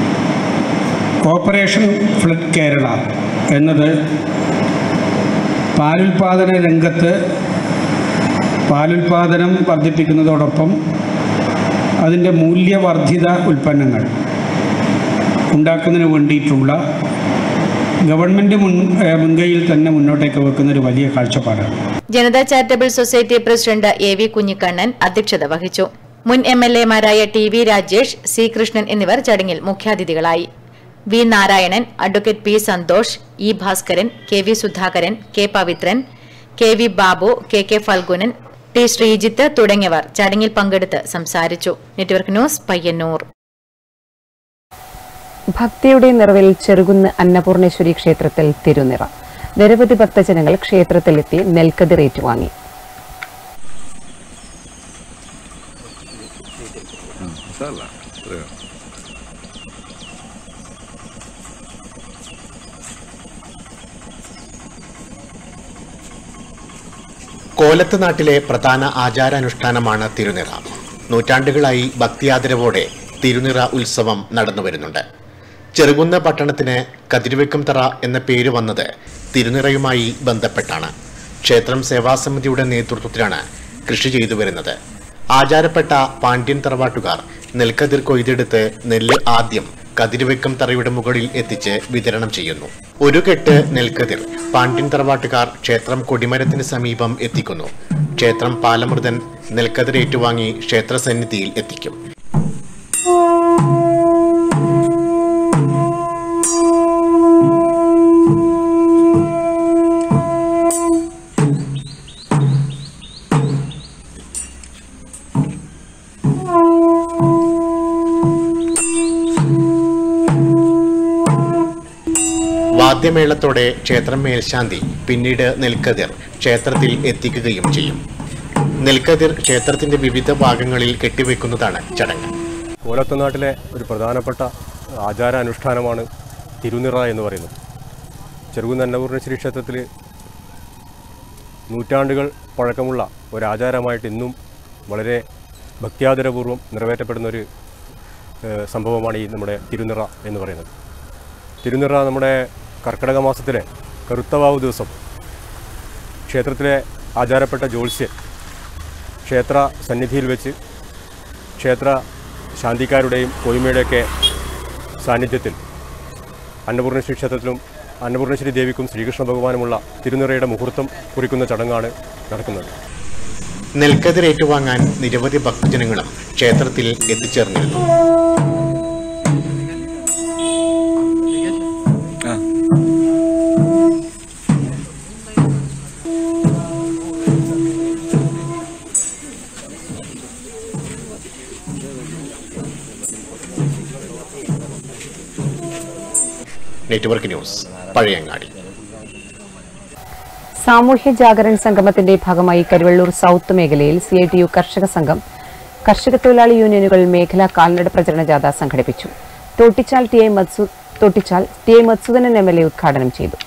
ഓപ്പറേഷൻ ഫ്ലഡ് കേരള എന്നത് പാലുൽപാദന രംഗത്ത് പാലുൽപാദനം വർദ്ധിപ്പിക്കുന്നതോടൊപ്പം അതിൻ്റെ മൂല്യവർദ്ധിത ഉൽപ്പന്നങ്ങൾ ഉണ്ടാക്കുന്നതിന് വേണ്ടിയിട്ടുള്ള ഗവൺമെൻറ് മുൻ ഏഹ് മുൻകൈയിൽ തന്നെ മുന്നോട്ടേക്ക് വെക്കുന്ന ഒരു വലിയ കാഴ്ചപ്പാടാണ് Janata charitable society president A V Kunhikannan അധ്യക്ഷത വഹിച്ചു മുൻ എം എൽ എമാരായ T V Rajesh C Krishnan എന്നിവർ ചടങ്ങിൽ മുഖ്യാതിഥികളായി V Narayanan advocate P Santhosh E Bhaskaran K V Sudhakaran K Pavithran K V Babu K K Phalgunan T Sreejith തുടങ്ങിയവർ ചടങ്ങിൽ പങ്കെടുത്ത് സംസാരിച്ചു നെറ്റ്വർക്ക് ന്യൂസ് പയ്യന്നൂർ ഭക്തിയുടെ നിറവിൽ ചെറുകുന്ന് അന്നപൂർണേശ്വരി ക്ഷേത്രത്തിൽ തിരുനിറ നിരവധി ഭക്തജനങ്ങൾ ക്ഷേത്രത്തിലെത്തി നെൽക്കതിർ ഏറ്റുവാങ്ങി കോലത്ത് നാട്ടിലെ പ്രധാന ആചാരാനുഷ്ഠാനമാണ് തിരുനിറ നൂറ്റാണ്ടുകളായി ഭക്തിയാദരവോടെ തിരുനിറ ഉത്സവം നടന്നു വരുന്നുണ്ട് ചെറുകുന്ന പട്ടണത്തിന് കതിരുവെക്കും തറ എന്ന പേര് വന്നത് തിരുനിറയുമായി ബന്ധപ്പെട്ടാണ് ക്ഷേത്രം സേവാസമിതിയുടെ നേതൃത്വത്തിലാണ് കൃഷി ചെയ്തു വരുന്നത് ആചാരപ്പെട്ട പാണ്ഡ്യൻ തറവാട്ടുകാർ നെൽക്കതിർ കൊയ്തെടുത്ത് നെല്ല് ആദ്യം കതിരുവെക്കം തറയുടെ മുകളിൽ എത്തിച്ച് വിതരണം ചെയ്യുന്നു ഒരു കെട്ട് നെൽക്കതിർ പാണ്ഡ്യൻ തറവാട്ടുകാർ ക്ഷേത്രം കൊടിമരത്തിന് സമീപം എത്തിക്കുന്നു ക്ഷേത്രം പാലമൃതൻ നെൽക്കതിർ ഏറ്റുവാങ്ങി ക്ഷേത്ര സന്നിധിയിൽ എത്തിക്കും വാദ്യമേളത്തോടെ ക്ഷേത്രം മേൽശാന്തി പിന്നീട് നെൽക്കതിർ ക്ഷേത്രത്തിൽ എത്തിക്കുകയും ചെയ്യും നെൽക്കതിർ ക്ഷേത്രത്തിന്റെ വിവിധ ഭാഗങ്ങളിൽ കെട്ടിവെക്കുന്നതാണ് ചടങ്ങ് കോലത്തുനാട്ടിലെ ഒരു പ്രധാനപ്പെട്ട ആചാരാനുഷ്ഠാനമാണ് തിരുനിറ എന്ന് പറയുന്നത് ചെറുകുന്ന അന്നപൂർണേശ്വരി ക്ഷേത്രത്തിൽ നൂറ്റാണ്ടുകൾ പഴക്കമുള്ള ഒരു ആചാരമായിട്ട് ഇന്നും വളരെ ഭക്ത്യാദരപൂർവ്വം നിറവേറ്റപ്പെടുന്ന ഒരു ഏഹ്, സംഭവമാണ് ഈ നമ്മുടെ തിരുനിറ എന്ന് പറയുന്നത് തിരുനിറ നമ്മുടെ കർക്കിടക മാസത്തിലെ കറുത്തവാവ് ദിവസം ക്ഷേത്രത്തിലെ ആചാരപ്പെട്ട ജ്യോത്സ്യൻ ക്ഷേത്ര സന്നിധിയിൽ വെച്ച് ക്ഷേത്ര ശാന്തിക്കാരുടെയും കോയ്മയുടെയൊക്കെ സാന്നിധ്യത്തിൽ അന്നപൂർണേശ്വരി ക്ഷേത്രത്തിലും അന്നപൂർണേശ്വരി ദേവിക്കും ശ്രീകൃഷ്ണ ഭഗവാനുമുള്ള തിരുനിറയുടെ മുഹൂർത്തം കുറിക്കുന്ന ചടങ്ങാണ് നടക്കുന്നത് നെൽക്കതിർ ഏറ്റുവാങ്ങാൻ നിരവധി ഭക്തജനങ്ങളും ക്ഷേത്രത്തിൽ എത്തിച്ചേർന്നിരുന്നു നെറ്റ്വർക്ക് ന്യൂസ് പഴയങ്ങാടി സാമൂഹ്യ ജാഗരൺ സംഗമത്തിന്റെ ഭാഗമായി കരുവള്ളൂർ സൗത്ത് മേഖലയിൽ സി ഐ ടി യു കർഷക സംഘം കർഷക തൊഴിലാളി യൂണിയനുകൾ മേഖലാ കാൽനട പ്രചരണ ജാഥ സംഘടിപ്പിച്ചു തോട്ടിച്ചാൽ ടി ഐ മത്സു Thottichal T I Madhusoodanan M L A ഉദ്ഘാടനം ചെയ്തു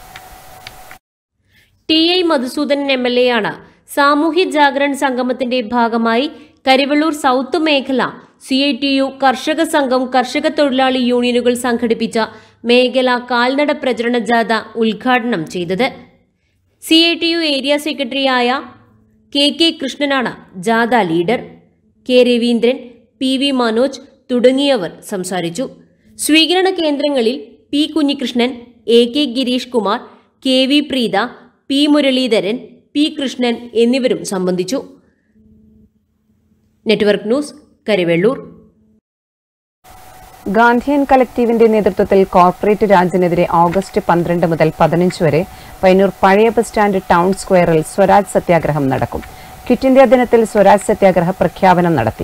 T I Madhusoodanan M L A ആണ് സാമൂഹ്യ ജാഗരൺ സംഗമത്തിന്റെ ഭാഗമായി കരിവള്ളൂർ സൗത്ത് മേഖല സി ഐ ടി യു കർഷക സംഘം കർഷക തൊഴിലാളി യൂണിയനുകൾ സംഘടിപ്പിച്ച മേഖല കാൽനട പ്രചരണ ജാഥ ഉദ്ഘാടനം ചെയ്തത് C I T U area സെക്രട്ടറിയായ കെ കെ കൃഷ്ണനാണ് ജാഥ leader K Raveendran P V Manoj തുടങ്ങിയവർ സംസാരിച്ചു സ്വീകരണ കേന്ദ്രങ്ങളിൽ P Kunhikrishnan A K Girish Kumar K V Preetha P Muraleedharan P Krishnan എന്നിവരും സംബന്ധിച്ചു നെറ്റ്വർക്ക് ന്യൂസ് കരിവെള്ളൂർ ഗാന്ധിയൻ കലക്ടീവിന്റെ നേതൃത്വത്തിൽ കോർപ്പറേറ്റ് രാജിനെതിരെ ഓഗസ്റ്റ് പന്ത്രണ്ട് മുതൽ പതിനഞ്ച് വരെ പയ്യന്നൂർ പഴയ ബസ് സ്റ്റാൻഡ് ടൗൺ സ്ക്വയറിൽ സ്വരാജ് സത്യാഗ്രഹം നടക്കും ക്വിറ്റ് ഇന്ത്യ ദിനത്തിൽ സ്വരാജ് സത്യാഗ്രഹ പ്രഖ്യാപനം നടത്തി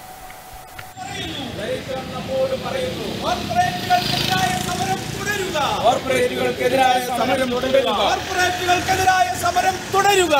കോർപ്പറേറ്റുകൾക്കെതിരായ സമരം തുടരുക കോർപ്പറേറ്റുകൾക്കെതിരായ സമരം തുടരുക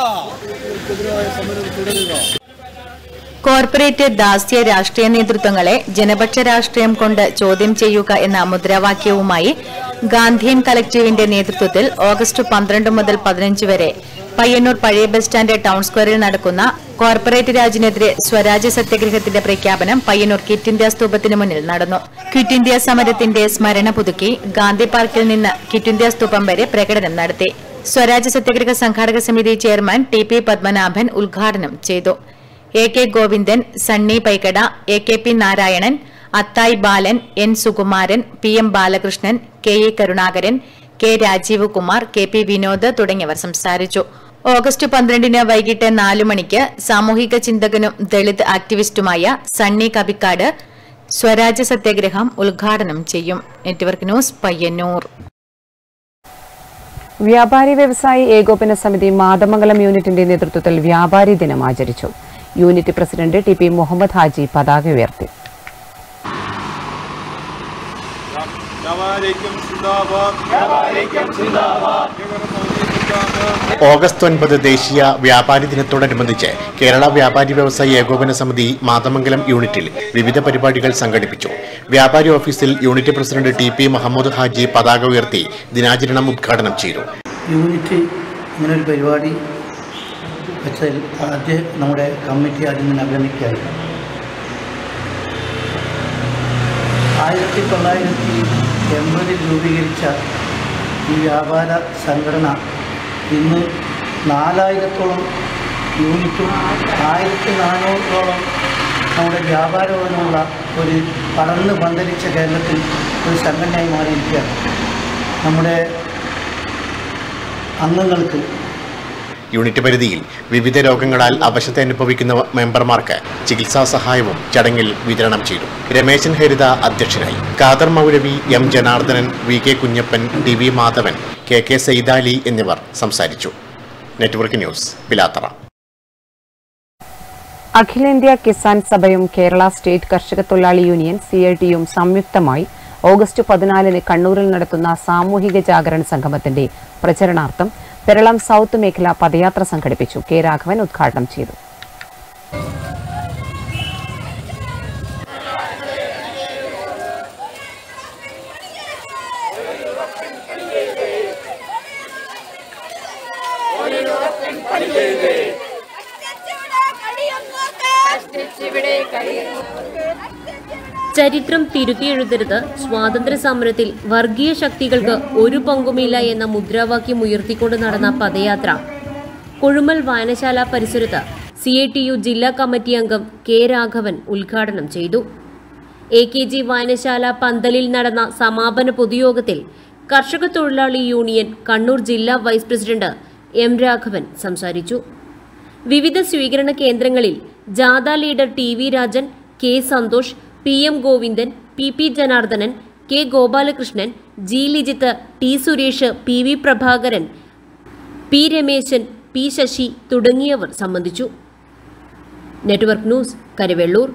കോർപ്പറേറ്റ് ദാസ്യ രാഷ്ട്രീയ നേതൃത്വങ്ങളെ ജനപക്ഷ രാഷ്ട്രീയം കൊണ്ട് ചോദ്യം ചെയ്യുക എന്ന മുദ്രാവാക്യവുമായി ഗാന്ധിയൻ കലക്ടീവിന്റെ നേതൃത്വത്തിൽ ഓഗസ്റ്റ് പന്ത്രണ്ട് മുതൽ പതിനഞ്ച് വരെ പയ്യന്നൂർ പഴയ ബസ് സ്റ്റാൻഡ് ടൗൺ സ്ക്വയറിൽ നടക്കുന്ന കോർപ്പറേറ്റ് രാജിനെതിരെ സ്വരാജ്യ സത്യാഗ്രഹത്തിന്റെ പ്രഖ്യാപനം പയ്യന്നൂർ ക്വിറ്റ് ഇന്ത്യ സ്തൂപത്തിന് മുന്നിൽ നടന്നു ക്വിറ്റ് ഇന്ത്യ സമരത്തിന്റെ സ്മരണ പുതുക്കി ഗാന്ധി പാർക്കിൽ നിന്ന് ക്വിറ്റ് ഇന്ത്യ സ്തൂപം വരെ പ്രകടനം നടത്തി സ്വരാജ് സത്യാഗ്രഹ സംഘാടക സമിതി ചെയർമാൻ ടി പി പത്മനാഭൻ ഉദ്ഘാടനം ചെയ്തു A K Govindan Sunny Paikkada A K P Narayanan Athayi Balan N Sukumaran P M Balakrishnan K E Karunakaran K Rajeev Kumar K P Vinod തുടങ്ങിയവർ സംസാരിച്ചു ഓഗസ്റ്റ് പന്ത്രണ്ടിന് വൈകിട്ട് നാലു മണിക്ക് സാമൂഹിക ചിന്തകനും ദളിത് ആക്ടിവിസ്റ്റുമായ സണ്ണി കബിക്കാട് സ്വരാജ് സത്യാഗ്രഹം ഉദ്ഘാടനം ചെയ്യും നെറ്റ്വർക്ക് ന്യൂസ് പയ്യന്നൂർ വ്യാപാരി വ്യവസായി ഏകോപന സമിതി മാതമംഗലം യൂണിറ്റിന്റെ നേതൃത്വത്തിൽ വ്യാപാരി ദിനം ആചരിച്ചു unit president T P Muhammad Haji പതാക ഉയർത്തി ഓഗസ്റ്റ് ഒൻപത് ദേശീയ വ്യാപാരി ദിനത്തോടനുബന്ധിച്ച് കേരള വ്യാപാരി വ്യവസായി ഏകോപന സമിതി മാതമംഗലം യൂണിറ്റിൽ വിവിധ പരിപാടികൾ സംഘടിപ്പിച്ചു വ്യാപാരി ഓഫീസിൽ unit president T P Muhammad Haji പതാക ഉയർത്തി ദിനാചരണം ഉദ്ഘാടനം ചെയ്തു യൂണിറ്റ് ഇങ്ങനൊരു പരിപാടി വെച്ചതിൽ ആദ്യം നമ്മുടെ കമ്മിറ്റി ആദ്യം തന്നെ അഭിനന്ദിക്കായി ആയിരത്തി തൊള്ളായിരത്തി എൺപതിൽ രൂപീകരിച്ച ഈ വ്യാപാര സംഘടന ഇന്ന് നാലായിരത്തോളം യൂണിറ്റും ആയിരത്തി നാനൂറോളം നമ്മുടെ വ്യാപാരവുമുള്ള ഒരു പടർന്ന് പന്തലിച്ച കേരളത്തിൽ ഒരു സംഘടനയായി മാറിയിരിക്കുകയാണ് നമ്മുടെ അംഗങ്ങൾക്ക് യൂണിറ്റ് പരിധിയിൽ വിവിധ രോഗങ്ങളാൽ അവശത അനുഭവിക്കുന്ന മെമ്പർമാർക്ക് ചികിത്സാ സഹായവും ചടങ്ങിൽ വിതരണം ചെയ്തു രമേശൻ ഹരിത അധ്യക്ഷനായി Khader Moulavi M Janardhanan V K Kunhappan T V Madhavan K K Saidali എന്നിവർ സംസാരിച്ചു നെറ്റ്വർക്ക് ന്യൂസ് പിലാത്തറ അഖിലേന്ത്യാ കിസാൻ സഭയും കേരള സ്റ്റേറ്റ് കർഷക തൊഴിലാളി യൂണിയൻ സി ഐ ടിയും സംയുക്തമായി ഓഗസ്റ്റ് പതിനാലിന് കണ്ണൂരിൽ നടത്തുന്ന സാമൂഹിക ജാഗരണ സംഗമത്തിന്റെ പ്രചരണാർത്ഥം പെരളം സൗത്ത് മേഖല പദയാത്ര സംഘടിപ്പിച്ചു കെ രാഘവൻ ഉദ്ഘാടനം ചെയ്തു ചരിത്രം തിരുത്തിയെഴുതരുത് സ്വാതന്ത്ര്യ സമരത്തിൽ വർഗീയ ശക്തികൾക്ക് ഒരു പങ്കുമില്ല എന്ന മുദ്രാവാക്യം ഉയർത്തിക്കൊണ്ട് നടന്ന പദയാത്ര കൊഴുമൽ വായനശാല പരിസരത്ത് സി ഐ ടി യു ജില്ലാ കമ്മിറ്റി അംഗം കെ രാഘവൻ ഉദ്ഘാടനം ചെയ്തു എ കെ ജി വായനശാല പന്തലിൽ നടന്ന സമാപന പൊതുയോഗത്തിൽ കർഷക തൊഴിലാളി യൂണിയൻ കണ്ണൂർ ജില്ലാ വൈസ് പ്രസിഡന്റ് എം രാഘവൻ സംസാരിച്ചു വിവിധ സ്വീകരണ കേന്ദ്രങ്ങളിൽ ജാഥ leader T V Rajan K Santhosh P M Govindan P P Janardhanan K Gopalakrishnan G Lijith T Suresh P V Prabhakaran P Rameshan P Sasi തുടങ്ങിയവർ സംബന്ധിച്ചു നെറ്റ്വർക്ക് ന്യൂസ് കരുവെള്ളൂർ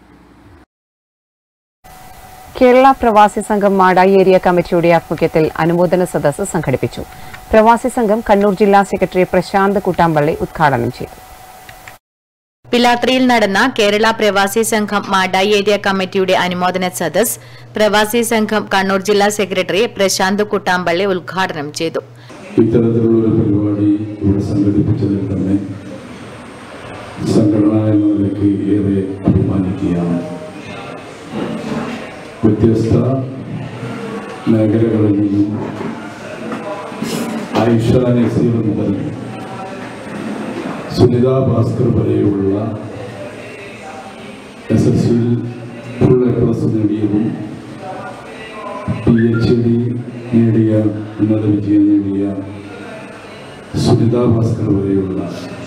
കേരള പ്രവാസി സംഘം മാടായി ഏരിയ കമ്മിറ്റിയുടെ ആഭിമുഖ്യത്തിൽ അനുമോദന സദസ്സ് സംഘടിപ്പിച്ചു പ്രവാസി സംഘം കണ്ണൂർ ജില്ലാ സെക്രട്ടറി പ്രശാന്ത് കൂട്ടാമ്പള്ളി ഉദ്ഘാടനം ചെയ്തു പിലാത്രയിൽ നടന്ന കേരള പ്രവാസി സംഘം മാടായി ഏരിയ കമ്മിറ്റിയുടെ അനുമോദന സദസ് പ്രവാസി സംഘം കണ്ണൂർ ജില്ലാ സെക്രട്ടറി പ്രശാന്ത് കുട്ടാമ്പള്ളി ഉദ്ഘാടനം ചെയ്തു ഇത്തരത്തിലുള്ള ഒരു പരിപാടി ഇവിടെ സംഘടിപ്പിച്ചതിൽ തന്നെ സംഘടന എന്ന നിലയ്ക്ക് ഏറെ അഭിമാനിക്കുകയാണ് വ്യത്യസ്ത മേഖലകളിൽ നിന്നും ആയിഷ നസീർ മുതൽ സുനിത ഭാസ്കർ വരെയുള്ള എസ് എസ് സിയിൽ ഫുൾ എ പ്ലസ് നേടിയതും പി എച്ച് ഡി നേടിയ ഉന്നത വിജയം നേടിയ സുനിത ഭാസ്കർ വരെയുള്ള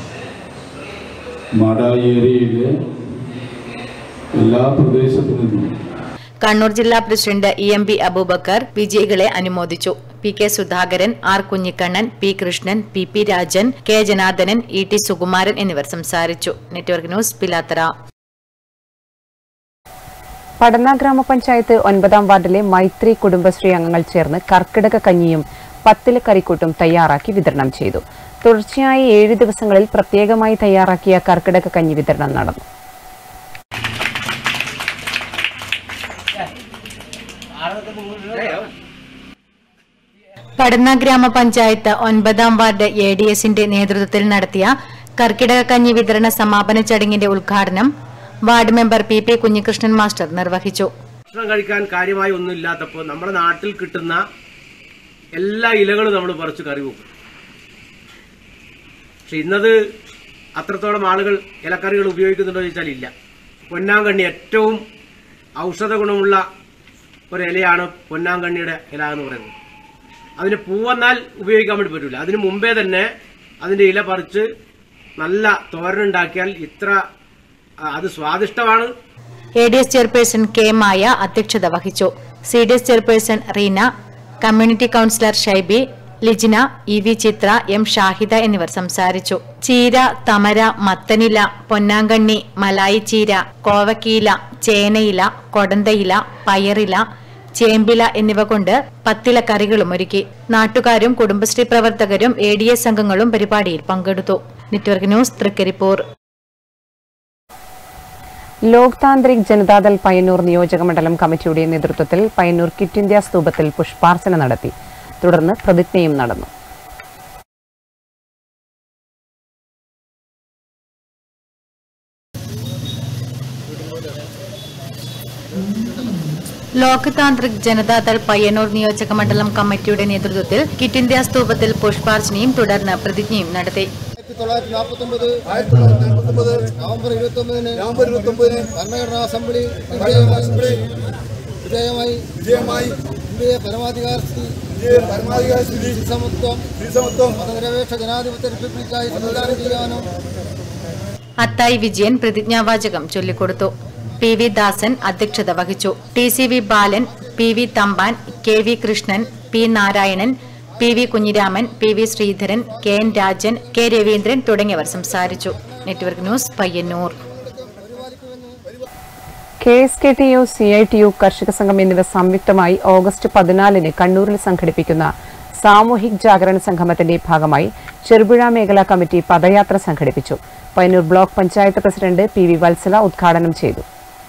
മാടായി ഏരിയയിലെ എല്ലാ പ്രദേശത്തു നിന്നും കണ്ണൂർ ജില്ലാ president E M B Aboobacker വിജയികളെ അനുമോദിച്ചു P K Sudhakaran R Kunhikannan P Krishnan P P Rajan K Janardhanan E T Sukumaran എന്നിവർ സംസാരിച്ചു നെറ്റ്വർക്ക് ന്യൂസ് പിലാത്തറ പടന്ന ഗ്രാമപഞ്ചായത്ത് ഒൻപതാം വാർഡിലെ മൈത്രി കുടുംബശ്രീ അംഗങ്ങൾ ചേർന്ന് കർക്കിടക കഞ്ഞിയും പത്തില കറിക്കൂട്ടും തയ്യാറാക്കി വിതരണം ചെയ്തു തുടർച്ചയായി ഏഴ് ദിവസങ്ങളിൽ പ്രത്യേകമായി തയ്യാറാക്കിയ കർക്കിടക കഞ്ഞി വിതരണം നടന്നു പടന്ന ഗ്രാമപഞ്ചായത്ത് ഒൻപതാം വാർഡ് എ ഡി എസിന്റെ നേതൃത്വത്തിൽ നടത്തിയ കർക്കിടക കഞ്ഞി വിതരണ സമാപന ചടങ്ങിന്റെ ഉദ്ഘാടനം ward member P P Kunhikrishnan master നിർവഹിച്ചു ഭക്ഷണം കഴിക്കാൻ കാര്യമായി ഒന്നും ഇല്ലാത്തപ്പോൾ നമ്മുടെ നാട്ടിൽ കിട്ടുന്ന എല്ലാ ഇലകളും നമ്മൾ പറിച്ച് കറി വെക്കും പക്ഷെ ഇന്നത് അത്രത്തോളം ആളുകൾ ഇലക്കറികൾ ഉപയോഗിക്കുന്നുണ്ടോ എന്ന് ചോദിച്ചാൽ ഇല്ല പൊന്നാങ്കണ്ണി ഏറ്റവും ഔഷധ ഗുണമുള്ള ഒരു ഇലയാണ് പൊന്നാങ്കണ്ണിയുടെ ഇല എന്ന് പറയുന്നത് അതിന് പൂവന്നാൽ ഉപയോഗിക്കാൻ വേണ്ടി പറ്റില്ല അതിന് മുമ്പേ തന്നെ അതിന്റെ ഇല പറിച്ച് നല്ല തോരനുണ്ടാക്കിയാൽ ഇത്ര ആ, അത് സ്വാദിഷ്ടമാണ് A D S chairperson K Maya അധ്യക്ഷത വഹിച്ചു C D S chairperson Reena community counsellor Shaibi Lijina E V Chithra M Shahida എന്നിവർ സംസാരിച്ചു ചീര തമര മത്തനില പൊന്നാങ്കണ്ണി മലായി ചീര കോവക്കീല ചേനയില കൊടന്തയില പയറില ചേമ്പില എന്നിവ കൊണ്ട് പത്തില കറികളും ഒരുക്കി നാട്ടുകാരും കുടുംബശ്രീ പ്രവർത്തകരും എ ഡി എസ് അംഗങ്ങളും പരിപാടിയിൽ പങ്കെടുത്തു നെറ്റ്വർക്ക് ന്യൂസ് തൃക്കരിപ്പൂർ ലോക് താന്ത്രിക് ജനതാദൾ പയ്യന്നൂർ നിയോജക മണ്ഡലം കമ്മിറ്റിയുടെ നേതൃത്വത്തിൽ പയ്യന്നൂർ കിറ്റ് ഇന്ത്യ സ്തൂപത്തിൽ പുഷ്പാർച്ചന നടത്തി തുടർന്ന് പ്രതിജ്ഞയും നടന്നു ലോക് താന്ത്രിക് ജനതാദൾ പയ്യന്നൂർ നിയോജക മണ്ഡലം കമ്മിറ്റിയുടെ നേതൃത്വത്തിൽ കിറ്റ് ഇന്ത്യ സ്തൂപത്തിൽ പുഷ്പാർച്ചനയും തുടർന്ന് പ്രതിജ്ഞയും നടത്തി തൊള്ളായിരത്തി നാൽപ്പത്തി ഒമ്പത് ആയിരത്തി തൊള്ളായിരത്തി നാൽപ്പത്തി ഒമ്പത് നവംബർ ഇരുപത്തി ഒമ്പതിന് നവംബർ ഇരുപത്തി ഒമ്പതിന് ഭരണഘടനാ അസംബ്ലി വിജയമായി വിജയമായി വിജയമായി ഇന്ത്യയെ പരമാധികാര സ്ഥിതി ഇന്ത്യയെ പരമാധികാര സ്ഥിതി സമത്വം സമത്വം മതനിരപേക്ഷ ജനാധിപത്യ റിപ്പബ്ലിക്കായി സംവിധാനം ചെയ്യാനും അത്തായി വിജയൻ പ്രതിജ്ഞാവാചകം ചൊല്ലിക്കൊടുത്തു പി വി ദാസൻ അധ്യക്ഷത വഹിച്ചു T C V Balan P V Thampan K V Krishnan P Narayanan P V Kunhiraman P V Sreedharan K N Rajan K Raveendran തുടങ്ങിയവർ സംസാരിച്ചു network news Payyanur K S K T U C I T U കർഷക സംഘം എന്നിവ സംയുക്തമായി ഓഗസ്റ്റ് പതിനാലിന് കണ്ണൂരിൽ സംഘടിപ്പിക്കുന്ന സാമൂഹിക് ജാഗരണ സംഗമത്തിന്റെ ഭാഗമായി ചെറുപുഴ മേഖലാ കമ്മിറ്റി പദയാത്ര സംഘടിപ്പിച്ചു Payyanur block panchayat president P V Valsala ഉദ്ഘാടനം ചെയ്തു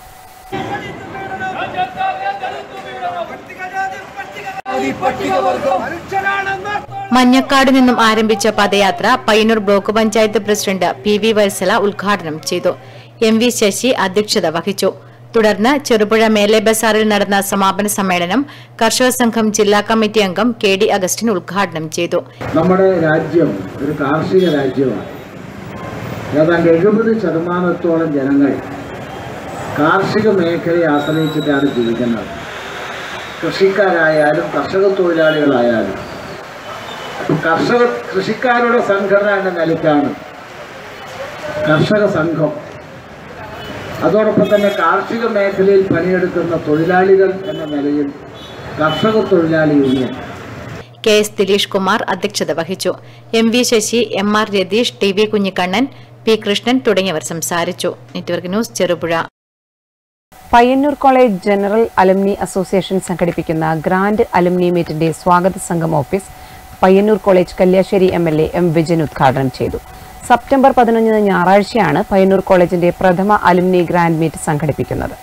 മഞ്ഞക്കാട് നിന്നും ആരംഭിച്ച padayatra Payyanur block panchayat president P V Valsala ഉദ്ഘാടനം ചെയ്തു എം വി ശശി അധ്യക്ഷത വഹിച്ചു തുടർന്ന് ചെറുപുഴ മേലെ ബസാറിൽ നടന്ന സമാപന സമ്മേളനം കർഷക സംഘം ജില്ലാ കമ്മിറ്റി അംഗം കെ ഡി അഗസ്റ്റിൻ ഉദ്ഘാടനം ചെയ്തു നമ്മുടെ രാജ്യം ഒരു കാർഷിക രാജ്യമാണ് ഏതാണ്ട് എഴുപത് ശതമാനത്തോളം ജനങ്ങൾ കാർഷിക മേഖലയെ ആശ്രയിച്ചിട്ടാണ് ജീവിക്കുന്നത് കൃഷിക്കാരായാലും കർഷക തൊഴിലാളികളായാലും കർഷക കൃഷിക്കാരുടെ സംഘടന എന്ന നിലയ്ക്കാണ് കർഷക സംഘം അതോടൊപ്പം തന്നെ കാർഷിക മേഖലയിൽ പണിയെടുക്കുന്ന തൊഴിലാളികൾ എന്ന നിലയിൽ കർഷക തൊഴിലാളി union K S Dileesh Kumar അധ്യക്ഷത വഹിച്ചു M V Sasi M R Ratheesh T V Kunhikannan P Krishnan തുടങ്ങിയവർ സംസാരിച്ചു network news Cherupuzha Payyanur college general alumni association സംഘടിപ്പിക്കുന്ന ഗ്രാൻഡ് അലുമിനി മീറ്റിന്റെ സ്വാഗത സംഘം office Payyanur college Kalliasseri M L A M Vijayan ഉദ്ഘാടനം ചെയ്തു സെപ്റ്റംബർ പതിനൊന്നിന് ഞായറാഴ്ചയാണ് പയ്യന്നൂർ കോളേജിന്റെ പ്രഥമ അലുമിനി ഗ്രാൻഡ് മീറ്റ് സംഘടിപ്പിക്കുന്നത്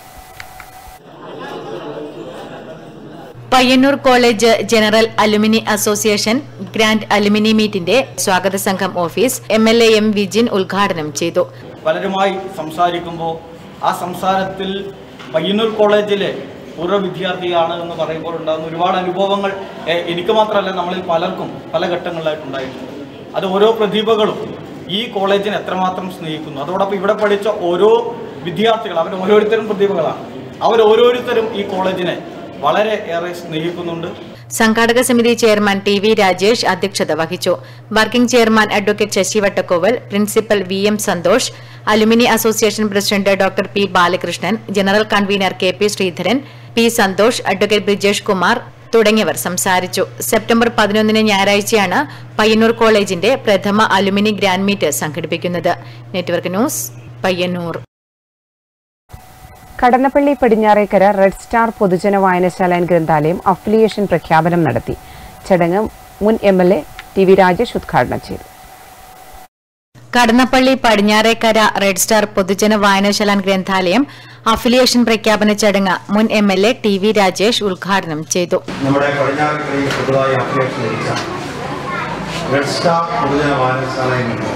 Payyanur college general alumni association grand alumni മീറ്റിന്റെ സ്വാഗത സംഘം office M L A M Vijin ഉദ്ഘാടനം ചെയ്തു പലരുമായി സംസാരിക്കുമ്പോൾ ആ സംസാരത്തിൽ പയ്യന്നൂർ കോളേജിലെ പൂർവ്വ വിദ്യാർത്ഥിയാണ് എന്ന് പറയുമ്പോൾ ഉണ്ടാകുന്ന ഒരുപാട് അനുഭവങ്ങൾ എ- എനിക്ക് മാത്രമല്ല നമ്മളിൽ പലർക്കും പല ഘട്ടങ്ങളിലായിട്ടുണ്ടായിട്ടുണ്ട് അത് ഓരോ പ്രതിഭകളും ഈ കോളേജിനെ എത്രമാത്രം സ്നേഹിക്കുന്നു അതോടൊപ്പം ഇവിടെ പഠിച്ച ഓരോ വിദ്യാർത്ഥികൾ അവർ ഓരോരുത്തരും പ്രതിഭകളാണ് അവർ ഓരോരുത്തരും ഈ കോളേജിനെ വളരെ ഏറെ സ്നേഹിക്കുന്നുണ്ട് സംഘാടക സമിതി ചെയർമാൻ ടി വി രാജേഷ് അധ്യക്ഷത വഹിച്ചു working chairman advocate Sasi Vattakkoval principal V M Santhosh alumni association president doctor P Balakrishnan general convener K P Sreedharan P Santhosh advocate Brijesh Kumar തുടങ്ങിയവർ സംസാരിച്ചു സെപ്റ്റംബർ പതിനൊന്നിന് ഞായറാഴ്ചയാണ് പയ്യന്നൂർ കോളേജിന്റെ പ്രഥമ അലുമിനി ഗ്രാൻഡ് മീറ്റ് സംഘടിപ്പിക്കുന്നത് network news Payyanur Kadannappalli Padinjarekkara red star പൊതുജന വായനശാല ആൻഡ് ഗ്രന്ഥാലയം അഫിലിയേഷൻ പ്രഖ്യാപനം നടത്തി ചടങ്ങ് മുൻ M L A T V Rajesh ഉദ്ഘാടനം ചെയ്തു കടന്നപ്പള്ളി പടിഞ്ഞാറേക്കര റെഡ് സ്റ്റാർ പൊതുജന വായനശാല ഗ്രന്ഥാലയം അഫിലിയേഷൻ പ്രഖ്യാപന ചടങ്ങ് മുൻ M L A T V Rajesh ഉദ്ഘാടനം ചെയ്തു നമ്മുടെ പടിഞ്ഞാറക്കരയിൽ പുതുതായി അപ്ഡേഷൻ ലഭിച്ച റെഡ് സ്റ്റാർ പൊതുജന വായനശാലയിൽ നിന്ന്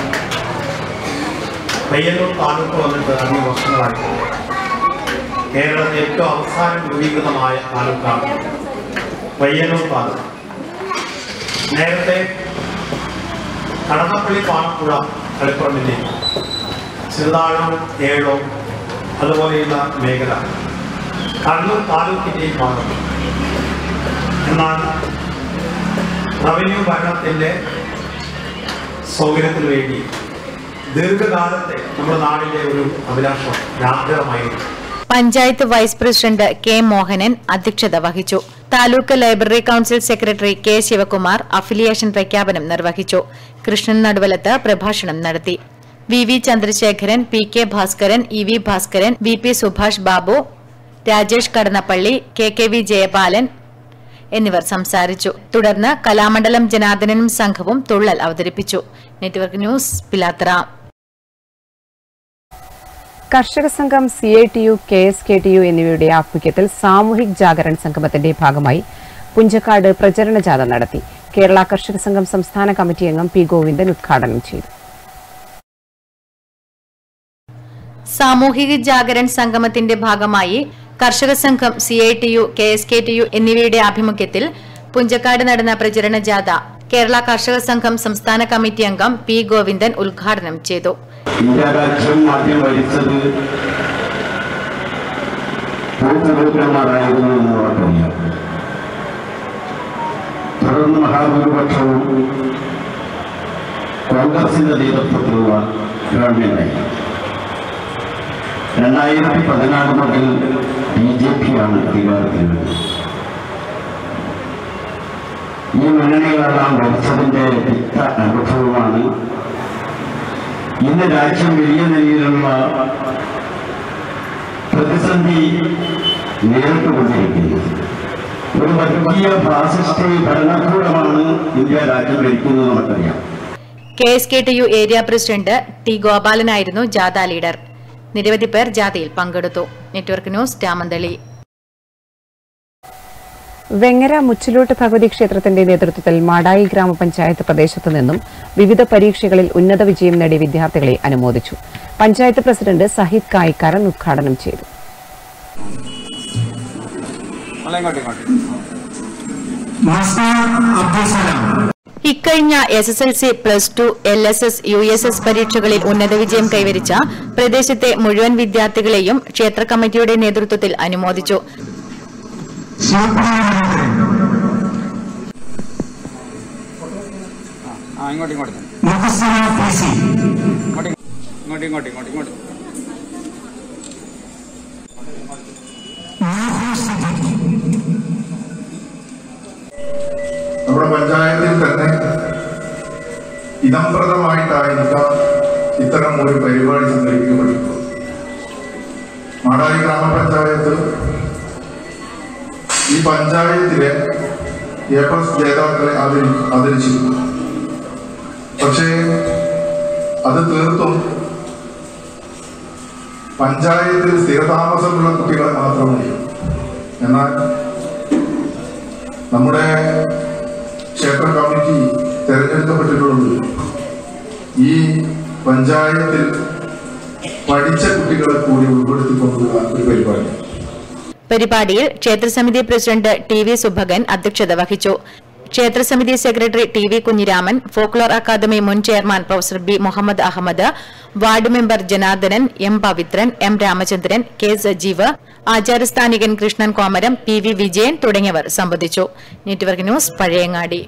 പയ്യന്നൂർ താലൂക്ക് വന്നിട്ട് അഞ്ച് വർഷങ്ങളായി കേരളത്തിൽ ഏറ്റവും അവസാനം രൂപീകൃതമായ താലൂക്കാണ് പയ്യന്നൂർ താലൂക്ക് നേരത്തെ കടന്നപ്പള്ളി പാണപ്പുഴ കളിപ്പറമ്പിൻ്റെയും ചെറുതാഴം ഏഴോ അതുപോലെയുള്ള മേഖല കണ്ണൂർ താലൂക്കിൻ്റെയും ഭാഗം എന്നാൽ റവന്യൂ ഭരണത്തിൻ്റെ സൗകര്യത്തിന് വേണ്ടി ദീർഘകാലത്തെ നമ്മുടെ നാടിൻ്റെ ഒരു അഭിലാഷം ആഗ്രഹമായിരുന്നു panchayat vice president K Mohanan അധ്യക്ഷത വഹിച്ചു taluk library council secretary K Sivakumar affiliation പ്രഖ്യാപനം നിർവഹിച്ചു കൃഷ്ണൻ നടുവലത്ത് പ്രഭാഷണം നടത്തി V V Chandrasekharan P K Bhaskaran E V Bhaskaran V P Subhash Babu Rajesh Kadannappalli K K V Jayapalan എന്നിവർ സംസാരിച്ചു തുടർന്ന് കലാമണ്ഡലം ജനാർദ്ദനനും സംഘവും തുള്ളൽ അവതരിപ്പിച്ചു നെറ്റ്വർക്ക് ന്യൂസ് പിലാത്തറ കർഷക സംഘം C I T U K S K T U എന്നിവയുടെ ആഭിമുഖ്യത്തിൽ സാമൂഹിക് ജാഗരൺ സംഗമത്തിന്റെ ഭാഗമായി പുഞ്ചക്കാട് പ്രചരണ ജാഥ നടത്തി കേരള കർഷക സംഘം സംസ്ഥാന കമ്മിറ്റി അംഗം പി ഗോവിന്ദൻ ഉദ്ഘാടനം ചെയ്തു സാമൂഹിക ജാഗരൺ സംഗമത്തിന്റെ ഭാഗമായി കർഷക സംഘം C I T U K S K T U എന്നിവയുടെ ആഭിമുഖ്യത്തിൽ പുഞ്ചക്കാട് നടന്ന പ്രചരണ ജാഥ കേരള കർഷക സംഘം സംസ്ഥാന കമ്മിറ്റി അംഗം പി ഗോവിന്ദൻ ഉദ്ഘാടനം ചെയ്തു ഇന്ത്യ രാജ്യം ആദ്യം ഭരിച്ചത് പൂർത്തഗോത്രന്മാരായിരുന്നു എന്ന് നമുക്കറിയാം തുടർന്ന് മഹാഭൂരിപക്ഷവും കോൺഗ്രസിന്റെ നേതൃത്വത്തിലുള്ള ഗവൺമെന്റായി രണ്ടായിരത്തി പതിനാല് മുതൽ ബി ജെ പി ആണ് അധികാരത്തിൽ വരുന്നത് ഈ മുന്നണികളെല്ലാം ഭരിച്ചതിന്റെ തിക്ത അനുഭവമാണ് ഇന്ന് രാജ്യം വലിയ നിലയിലുള്ള പ്രതിസന്ധി നേരിട്ടുകൊണ്ടിരിക്കുന്നത് ഒരു വർഗീയ ഫാസിസ്റ്റ് ഭരണകൂടമാണ് ഇന്ത്യ രാജ്യം ഭരിക്കുന്നത് നമുക്കറിയാം K S K T U area president T ഗോപാലനായിരുന്നു ജാഥ ലീഡർ നിരവധി പേർ ജാഥയിൽ പങ്കെടുത്തു നെറ്റ്വർക്ക് ന്യൂസ് രാമന്തളി വെങ്ങര മുച്ചിലോട്ട് ഭഗവതി ക്ഷേത്രത്തിന്റെ നേതൃത്വത്തിൽ മാടായി ഗ്രാമപഞ്ചായത്ത് പ്രദേശത്തു നിന്നും വിവിധ പരീക്ഷകളിൽ ഉന്നത വിജയം നേടിയ വിദ്യാർത്ഥികളെ അനുമോദിച്ചു പഞ്ചായത്ത് പ്രസിഡന്റ് സഹിദ് കായിക്കാരൻ ഉദ്ഘാടനം ചെയ്തു ഇക്കഴിഞ്ഞ S S L C plus two L S S U S S പരീക്ഷകളിൽ ഉന്നത വിജയം കൈവരിച്ച പ്രദേശത്തെ മുഴുവൻ വിദ്യാർത്ഥികളെയും ക്ഷേത്ര കമ്മിറ്റിയുടെ നേതൃത്വത്തിൽ അനുമോദിച്ചു ആ ഇങ്ങോട്ട് ഇങ്ങോട്ട് ഇങ്ങോട്ട് ഇങ്ങോട്ട് ഇങ്ങോട്ട് ഇങ്ങോട്ട് ഇങ്ങോട്ട് നമ്മുടെ പഞ്ചായത്തിൽ തന്നെ ഇതംപ്രദമായിട്ടായിരിക്കാം ഇത്തരം ഒരു പരിപാടി സംഘടിപ്പിക്കപ്പെട്ടിട്ടുള്ളത് മാടായി ഗ്രാമപഞ്ചായത്ത് ഈ പഞ്ചായത്തിലെ എ പ്ലസ് ജേതാക്കളെ ആദരി ആദരിച്ചിരുന്നു പക്ഷേ അത് തീർത്തും പഞ്ചായത്തിൽ സ്ഥിരതാമസമുള്ള കുട്ടികളെ മാത്രമേ എന്നാൽ നമ്മുടെ ക്ഷേത്ര കമ്മിറ്റി തെരഞ്ഞെടുക്കപ്പെട്ടിട്ടുള്ളത് ഈ പഞ്ചായത്തിൽ പഠിച്ച കുട്ടികളെ കൂടി ഉൾപ്പെടുത്തിക്കൊണ്ടുള്ള ഒരു പരിപാടി പരിപാടിയിൽ ക്ഷേത്രസമിതി പ്രസിഡന്റ് ടി വി സുഭകൻ അധ്യക്ഷത വഹിച്ചു ക്ഷേത്രസമിതി secretary T V Kunhiraman folklore academy മുൻ chairman professor B Muhammad Ahammad ward member Janardhanan M Pavithran M Ramachandran K Sajeev ആചാരസ്ഥാനികൻ കൃഷ്ണൻ കോമരം പി വി വിജയൻ തുടങ്ങിയവർ സംബന്ധിച്ചു network news Pazhayangadi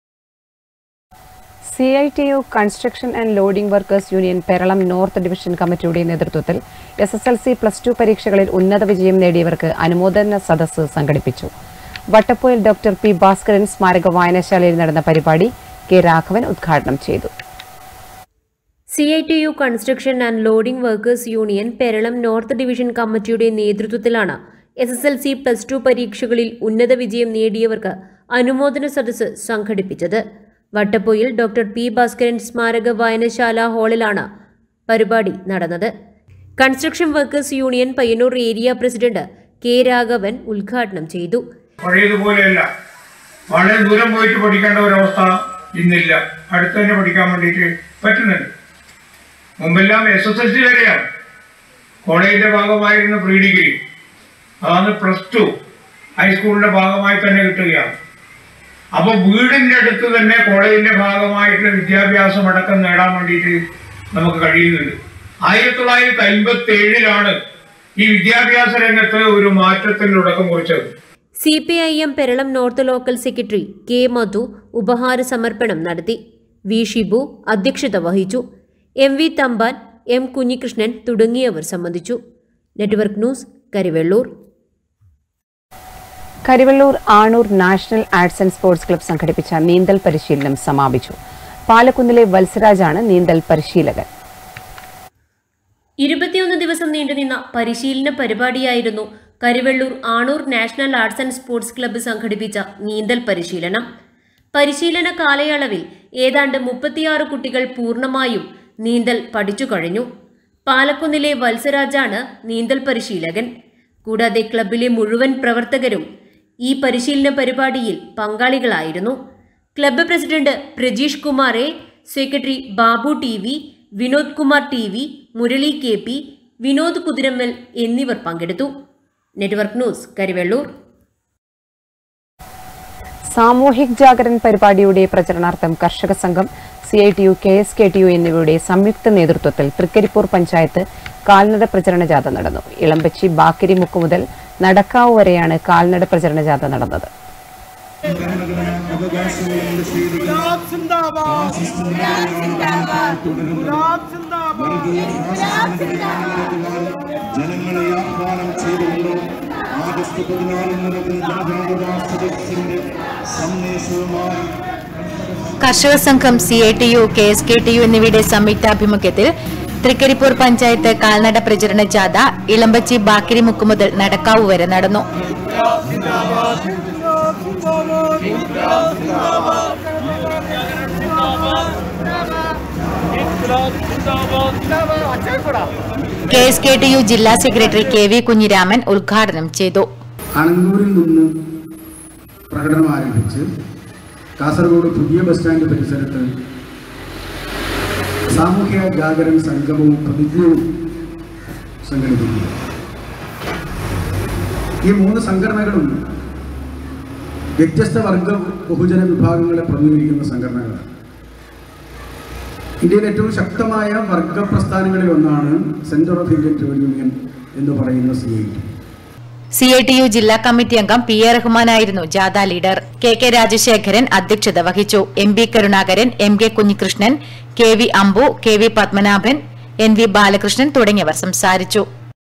C I T U construction and loading workers union Peralam north division കമ്മിറ്റിയുടെ നേതൃത്വത്തിൽ S S L C plus two പരീക്ഷകളിൽ ഉന്നത വിജയം നേടിയവർക്ക് അനുമോദന സദസ്സ് സംഘടിപ്പിച്ചു വട്ടപ്പോയിൽ ഡോക്ടർ പി ഭാസ്കരൻ സ്മാരക വായനശാലയിൽ നടന്ന പരിപാടി കെ രാഘവൻ ഉദ്ഘാടനം ചെയ്തു C I T U construction and loading workers union Peralam north division കമ്മിറ്റിയുടെ നേതൃത്വത്തിലാണ് S S L C plus two പരീക്ഷകളിൽ ഉന്നത വിജയം നേടിയവർക്ക് അനുമോദന സദസ്സ് സംഘടിപ്പിച്ചത് വട്ടപ്പൊയിൽ ഡോക്ടർ പി ഭാസ്കരൻ സ്മാരക വായനശാല ഹാളിലാണ് പരിപാടി നടന്നത് construction workers union Payyanur area president K Raghavan ഉദ്ഘാടനം ചെയ്തു പഴയതുപോലെയല്ല വളരെ ദൂരം പോയിട്ട് പഠിക്കേണ്ട ഒരവസ്ഥ ഇന്നില്ല അടുത്ത് തന്നെ പഠിക്കാൻ വേണ്ടിയിട്ട് പറ്റുന്നുണ്ട് മുമ്പെല്ലാം എസ് എസ് എൽ സി വരെയാണ് കോളേജിന്റെ ഭാഗമായിരുന്ന പ്രീ ഡിഗ്രി അതാണ് പ്ലസ് ടു ഹൈസ്കൂളിന്റെ ഭാഗമായി തന്നെ കിട്ടുകയാണ് അപ്പൊ വീടിന്റെ അടുത്ത് തന്നെ കോളേജിന്റെ ഭാഗമായിട്ടുള്ള വിദ്യാഭ്യാസം അടക്കം നേടാൻ വേണ്ടിയിട്ട് നമുക്ക് കഴിയുന്നുണ്ട് ആയിരത്തി തൊള്ളായിരത്തി അമ്പത്തി ഏഴിലാണ് ഈ വിദ്യാഭ്യാസ രംഗത്ത് ഒരു മാറ്റത്തിന് തുടക്കം കുറിച്ചത് C P I M Peralam north local secretary K Madhu ഉപഹാര സമർപ്പണം നടത്തി വി ഷിബു അധ്യക്ഷത വഹിച്ചു M V Thampan M Kunhikrishnan തുടങ്ങിയവർ സംബന്ധിച്ചു network news Karivellur Karivallur Anur national arts and sports club സംഘടിപ്പിച്ച നീന്തൽ പരിശീലനം സമാപിച്ചു പാലക്കുന്നിലെ വത്സരാജാണ് നീന്തൽ പരിശീലകൻ ഇരുപത്തിയൊന്ന് ദിവസം നീണ്ടുനിന്ന പരിശീലന പരിപാടിയായിരുന്നു Karuvellur Anur national arts and sports club സംഘടിപ്പിച്ച നീന്തൽ പരിശീലനം പരിശീലന കാലയളവിൽ ഏതാണ്ട് മുപ്പത്തിയാറ് കുട്ടികൾ പൂർണ്ണമായും നീന്തൽ പഠിച്ചു കഴിഞ്ഞു പാലക്കുന്നിലെ വത്സരാജാണ് നീന്തൽ പരിശീലകൻ കൂടാതെ ക്ലബിലെ മുഴുവൻ പ്രവർത്തകരും ഈ പരിശീലന പരിപാടിയിൽ പങ്കാളികളായിരുന്നു club president Prajeesh Kumar A secretary Babu T V Vinod Kumar T V Murali K P Vinod Kuthirammal എന്നിവർ പങ്കെടുത്തു നെറ്റ്വർക്ക് ന്യൂസ് കരിവെള്ളൂർ സാമൂഹിക് ജാഗരൺ പരിപാടിയുടെ പ്രചരണാർത്ഥം കർഷക സംഘം C I T U K S K T U എന്നിവയുടെ സംയുക്ത നേതൃത്വത്തിൽ തൃക്കരിപ്പൂർ പഞ്ചായത്ത് കാൽനട പ്രചരണ ജാഥ നടന്നു ഇളമ്പച്ചി ബാക്കിരി മുക്ക് മുതൽ നടക്കാവ് വരെയാണ് കാൽനട പ്രചരണ ജാഥ നടന്നത് ജനങ്ങളെ ആഹ്വാനം ചെയ്തുകൊണ്ട് ആഗസ്റ്റ് പതിനാലിന് നടക്കുന്ന ജനജാഗ്രതാ സദസ്സിന്റെ സന്ദേശവുമായി കർഷക സംഘം C I T U K S K T U എന്നിവയുടെ സംയുക്താഭിമുഖ്യത്തിൽ തൃക്കരിപ്പൂർ പഞ്ചായത്ത് കാൽനട പ്രചരണ ജാഥ ഇളമ്പച്ചി ബാക്കിരി മുക്ക് മുതൽ നടക്കാവ് വരെ നടന്നു K S K T U ജില്ലാ സെക്രട്ടറി കെ വി കുഞ്ഞിരാമൻ ഉദ്ഘാടനം ചെയ്തു അണങ്കൂരിൽ നിന്ന് പ്രകടനം ആരംഭിച്ച് കാസർഗോഡ് പുതിയ ബസ് സ്റ്റാൻഡ് പരിസരത്ത് സാമൂഹ്യ ജാഗരൺ സംഗമവും പ്രതിജ്ഞയും സംഘടിപ്പിക്കുന്നു ഈ മൂന്ന് സംഘടനകളും വ്യത്യസ്ത വർഗ ബഹുജന വിഭാഗങ്ങളെ പ്രതിനിധീകരിക്കുന്ന സംഘടനകളാണ് ഇന്ത്യയിലെ ഏറ്റവും ശക്തമായ വർഗ പ്രസ്ഥാനങ്ങളിൽ ഒന്നാണ് centre of Indian trade union എന്ന് പറയുന്ന C I T C I T U ജില്ലാ കമ്മിറ്റി അംഗം പി എ റഹ്മാനായിരുന്നു ജാഥ ലീഡർ കെ കെ രാജശേഖരൻ അധ്യക്ഷത വഹിച്ചു M B Karunakaran M K Kunhikrishnan K V Ambu K V Padmanabhan N V Balakrishnan തുടങ്ങിയവർ സംസാരിച്ചു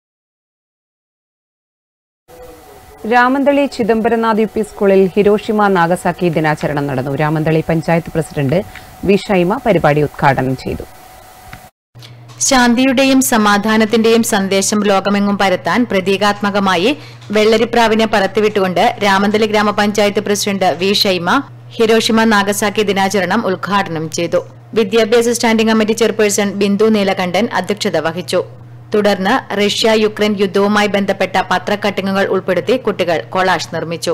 രാമന്തളി ചിദംബരനാഥ് യു പി സ്കൂളിൽ ഹിരോഷിമ നാഗസാക്കി ദിനാചരണം നടന്നു രാമന്തളി പഞ്ചായത്ത് പ്രസിഡന്റ് വി ഷൈമ പരിപാടി ഉദ്ഘാടനം ചെയ്തു ശാന്തിയുടെയും സമാധാനത്തിന്റെയും സന്ദേശം ലോകമെങ്ങും പരത്താൻ പ്രതീകാത്മകമായി വെള്ളരിപ്രാവിനെ പറത്തിവിട്ടുകൊണ്ട് രാമന്തളി ഗ്രാമപഞ്ചായത്ത് president V Shyma Hiroshima Nagasaki ദിനാചരണം ഉദ്ഘാടനം ചെയ്തു വിദ്യാഭ്യാസ standing committee chairperson Bindu Neelakandan അധ്യക്ഷത വഹിച്ചു തുടർന്ന് റഷ്യ യുക്രൈൻ യുദ്ധവുമായി ബന്ധപ്പെട്ട പത്രക്കട്ടിങ്ങുകൾ ഉൾപ്പെടുത്തി കുട്ടികൾ കൊളാഷ് നിർമ്മിച്ചു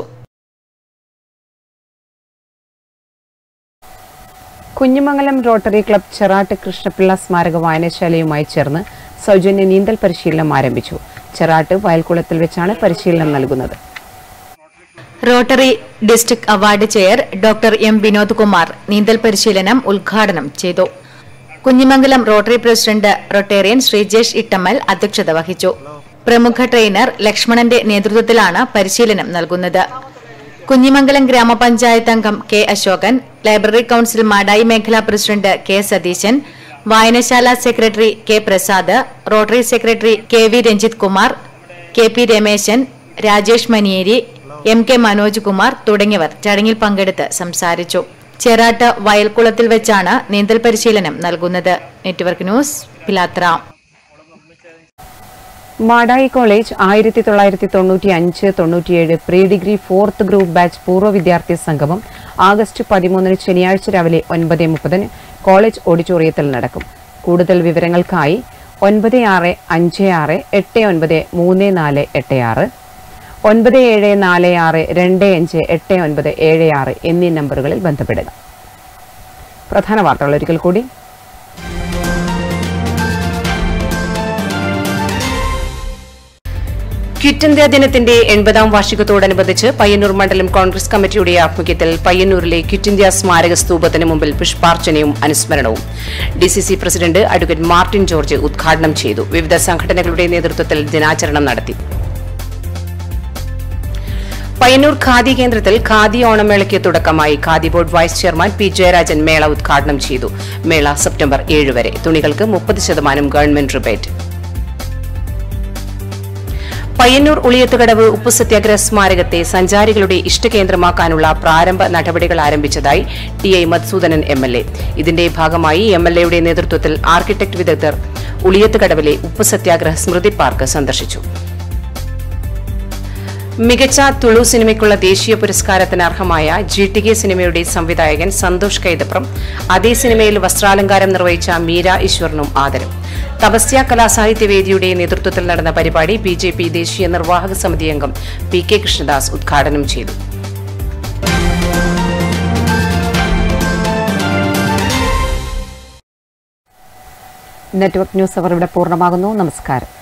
കുഞ്ഞിമംഗലം റോട്ടറി ക്ലബ് ചെറാട്ട് കൃഷ്ണപിള്ള സ്മാരക വായനശാലയുമായി ചേർന്ന് സൗജന്യ നീന്തൽ പരിശീലനം ആരംഭിച്ചു ചെറാട്ട് വയൽക്കുളത്തിൽ വെച്ചാണ് പരിശീലനം നൽകുന്നത് rotary district award chair doctor M Vinod Kumar നീന്തൽ പരിശീലനം ഉദ്ഘാടനം ചെയ്തു Kunhimangalam rotary president rotarian Sreejesh Ittammal അധ്യക്ഷത വഹിച്ചു പ്രമുഖ ട്രെയിനർ ലക്ഷ്മണന്റെ നേതൃത്വത്തിലാണ് പരിശീലനം നൽകുന്നത് കുഞ്ഞിമംഗലം ഗ്രാമപഞ്ചായത്ത് അംഗം K Ashokan library council Madayi മേഖലാ പ്രസിഡന്റ് കെ സതീശൻ വായനശാല secretary K Prasad rotary secretary K V Ranjith Kumar K P Rameshan Rajesh Manieri M K Manoj Kumar തുടങ്ങിയവർ ചടങ്ങിൽ പങ്കെടുത്ത് സംസാരിച്ചു ചെറാട്ട് വയൽക്കുളത്തിൽ വെച്ചാണ് നീന്തൽ പരിശീലനം നൽകുന്നത് network news Pilathara Madayi college ആയിരത്തി തൊള്ളായിരത്തി തൊണ്ണൂറ്റി അഞ്ച് തൊണ്ണൂറ്റിയേഴ് pre degree fourth group batch പൂർവ്വ വിദ്യാർത്ഥി സംഗമം ആഗസ്റ്റ് പതിമൂന്നിന് ശനിയാഴ്ച രാവിലെ ഒൻപത് മുപ്പതിന് കോളേജ് ഓഡിറ്റോറിയത്തിൽ നടക്കും കൂടുതൽ വിവരങ്ങൾക്കായി ഒൻപത് ആറ് അഞ്ച് ആറ് എട്ട് ഒൻപത് മൂന്ന് നാല് എട്ട് ആറ് ഒൻപത് ഏഴ് നാല് ആറ് രണ്ട് അഞ്ച് എട്ട് ഒൻപത് ഏഴ് ആറ് എന്നീ നമ്പറുകളിൽ ബന്ധപ്പെടുക പ്രധാന വാർത്തകൾ ഒരിക്കൽ കൂടി ക്വിറ്റ് ഇന്ത്യ ദിനത്തിന്റെ എൺപതാം വാർഷികത്തോടനുബന്ധിച്ച് പയ്യന്നൂർ മണ്ഡലം കോൺഗ്രസ് കമ്മിറ്റിയുടെ ആഭിമുഖ്യത്തിൽ പയ്യന്നൂരിലെ ക്വിറ്റ് ഇന്ത്യ സ്മാരക സ്തൂപത്തിന് മുമ്പിൽ പുഷ്പാർച്ചനയും അനുസ്മരണവും DCC president advocate Martin George ഉദ്ഘാടനം ചെയ്തു വിവിധ സംഘടനകളുടെ നേതൃത്വത്തിൽ ദിനാചരണം നടത്തി പയ്യന്നൂർ ഖാദി കേന്ദ്രത്തിൽ ഖാദി ഓണമേളയ്ക്ക് തുടക്കമായി khadi board vice chairman P Jayarajan മേള ഉദ്ഘാടനം ചെയ്തു മേള സെപ്റ്റംബർ ഏഴ് വരെ തുണികൾക്ക് മുപ്പത് ശതമാനം ഗവൺമെന്റ് റിബേറ്റ് പയ്യന്നൂർ ഉളിയത്തുകടവ് ഉപ്പു സത്യാഗ്രഹ സ്മാരകത്തെ സഞ്ചാരികളുടെ ഇഷ്ടകേന്ദ്രമാക്കാനുള്ള പ്രാരംഭ നടപടികൾ ആരംഭിച്ചതായി T I Madhusoodanan M L A ഇതിന്റെ ഭാഗമായി എം എൽ എയുടെ നേതൃത്വത്തിൽ ആർക്കിടെക്ട് വിദഗ്ധർ ഉളിയത്തുകടവിലെ ഉപ്പു സത്യാഗ്രഹ സ്മൃതി പാർക്ക് സന്ദർശിച്ചു മികച്ച തുളു സിനിമയ്ക്കുള്ള ദേശീയ പുരസ്കാരത്തിന് അർഹമായ ജി ടി കെ സിനിമയുടെ സംവിധായകൻ സന്തോഷ് കൈതപ്രം അതേ സിനിമയിൽ വസ്ത്രാലങ്കാരം നിർവഹിച്ച മീര ഈശ്വറിനും ആദരം തപസ്യ കലാസാഹിത്യവേദിയുടെ നേതൃത്വത്തിൽ നടന്ന പരിപാടി ബി ജെ പി ദേശീയ നിർവാഹക സമിതി അംഗം പി കെ കൃഷ്ണദാസ് ഉദ്ഘാടനം ചെയ്തു നെറ്റ്വർക്ക് ന്യൂസ് അവർ ഇവിടെ പൂർണ്ണമാകുന്നു നമസ്കാരം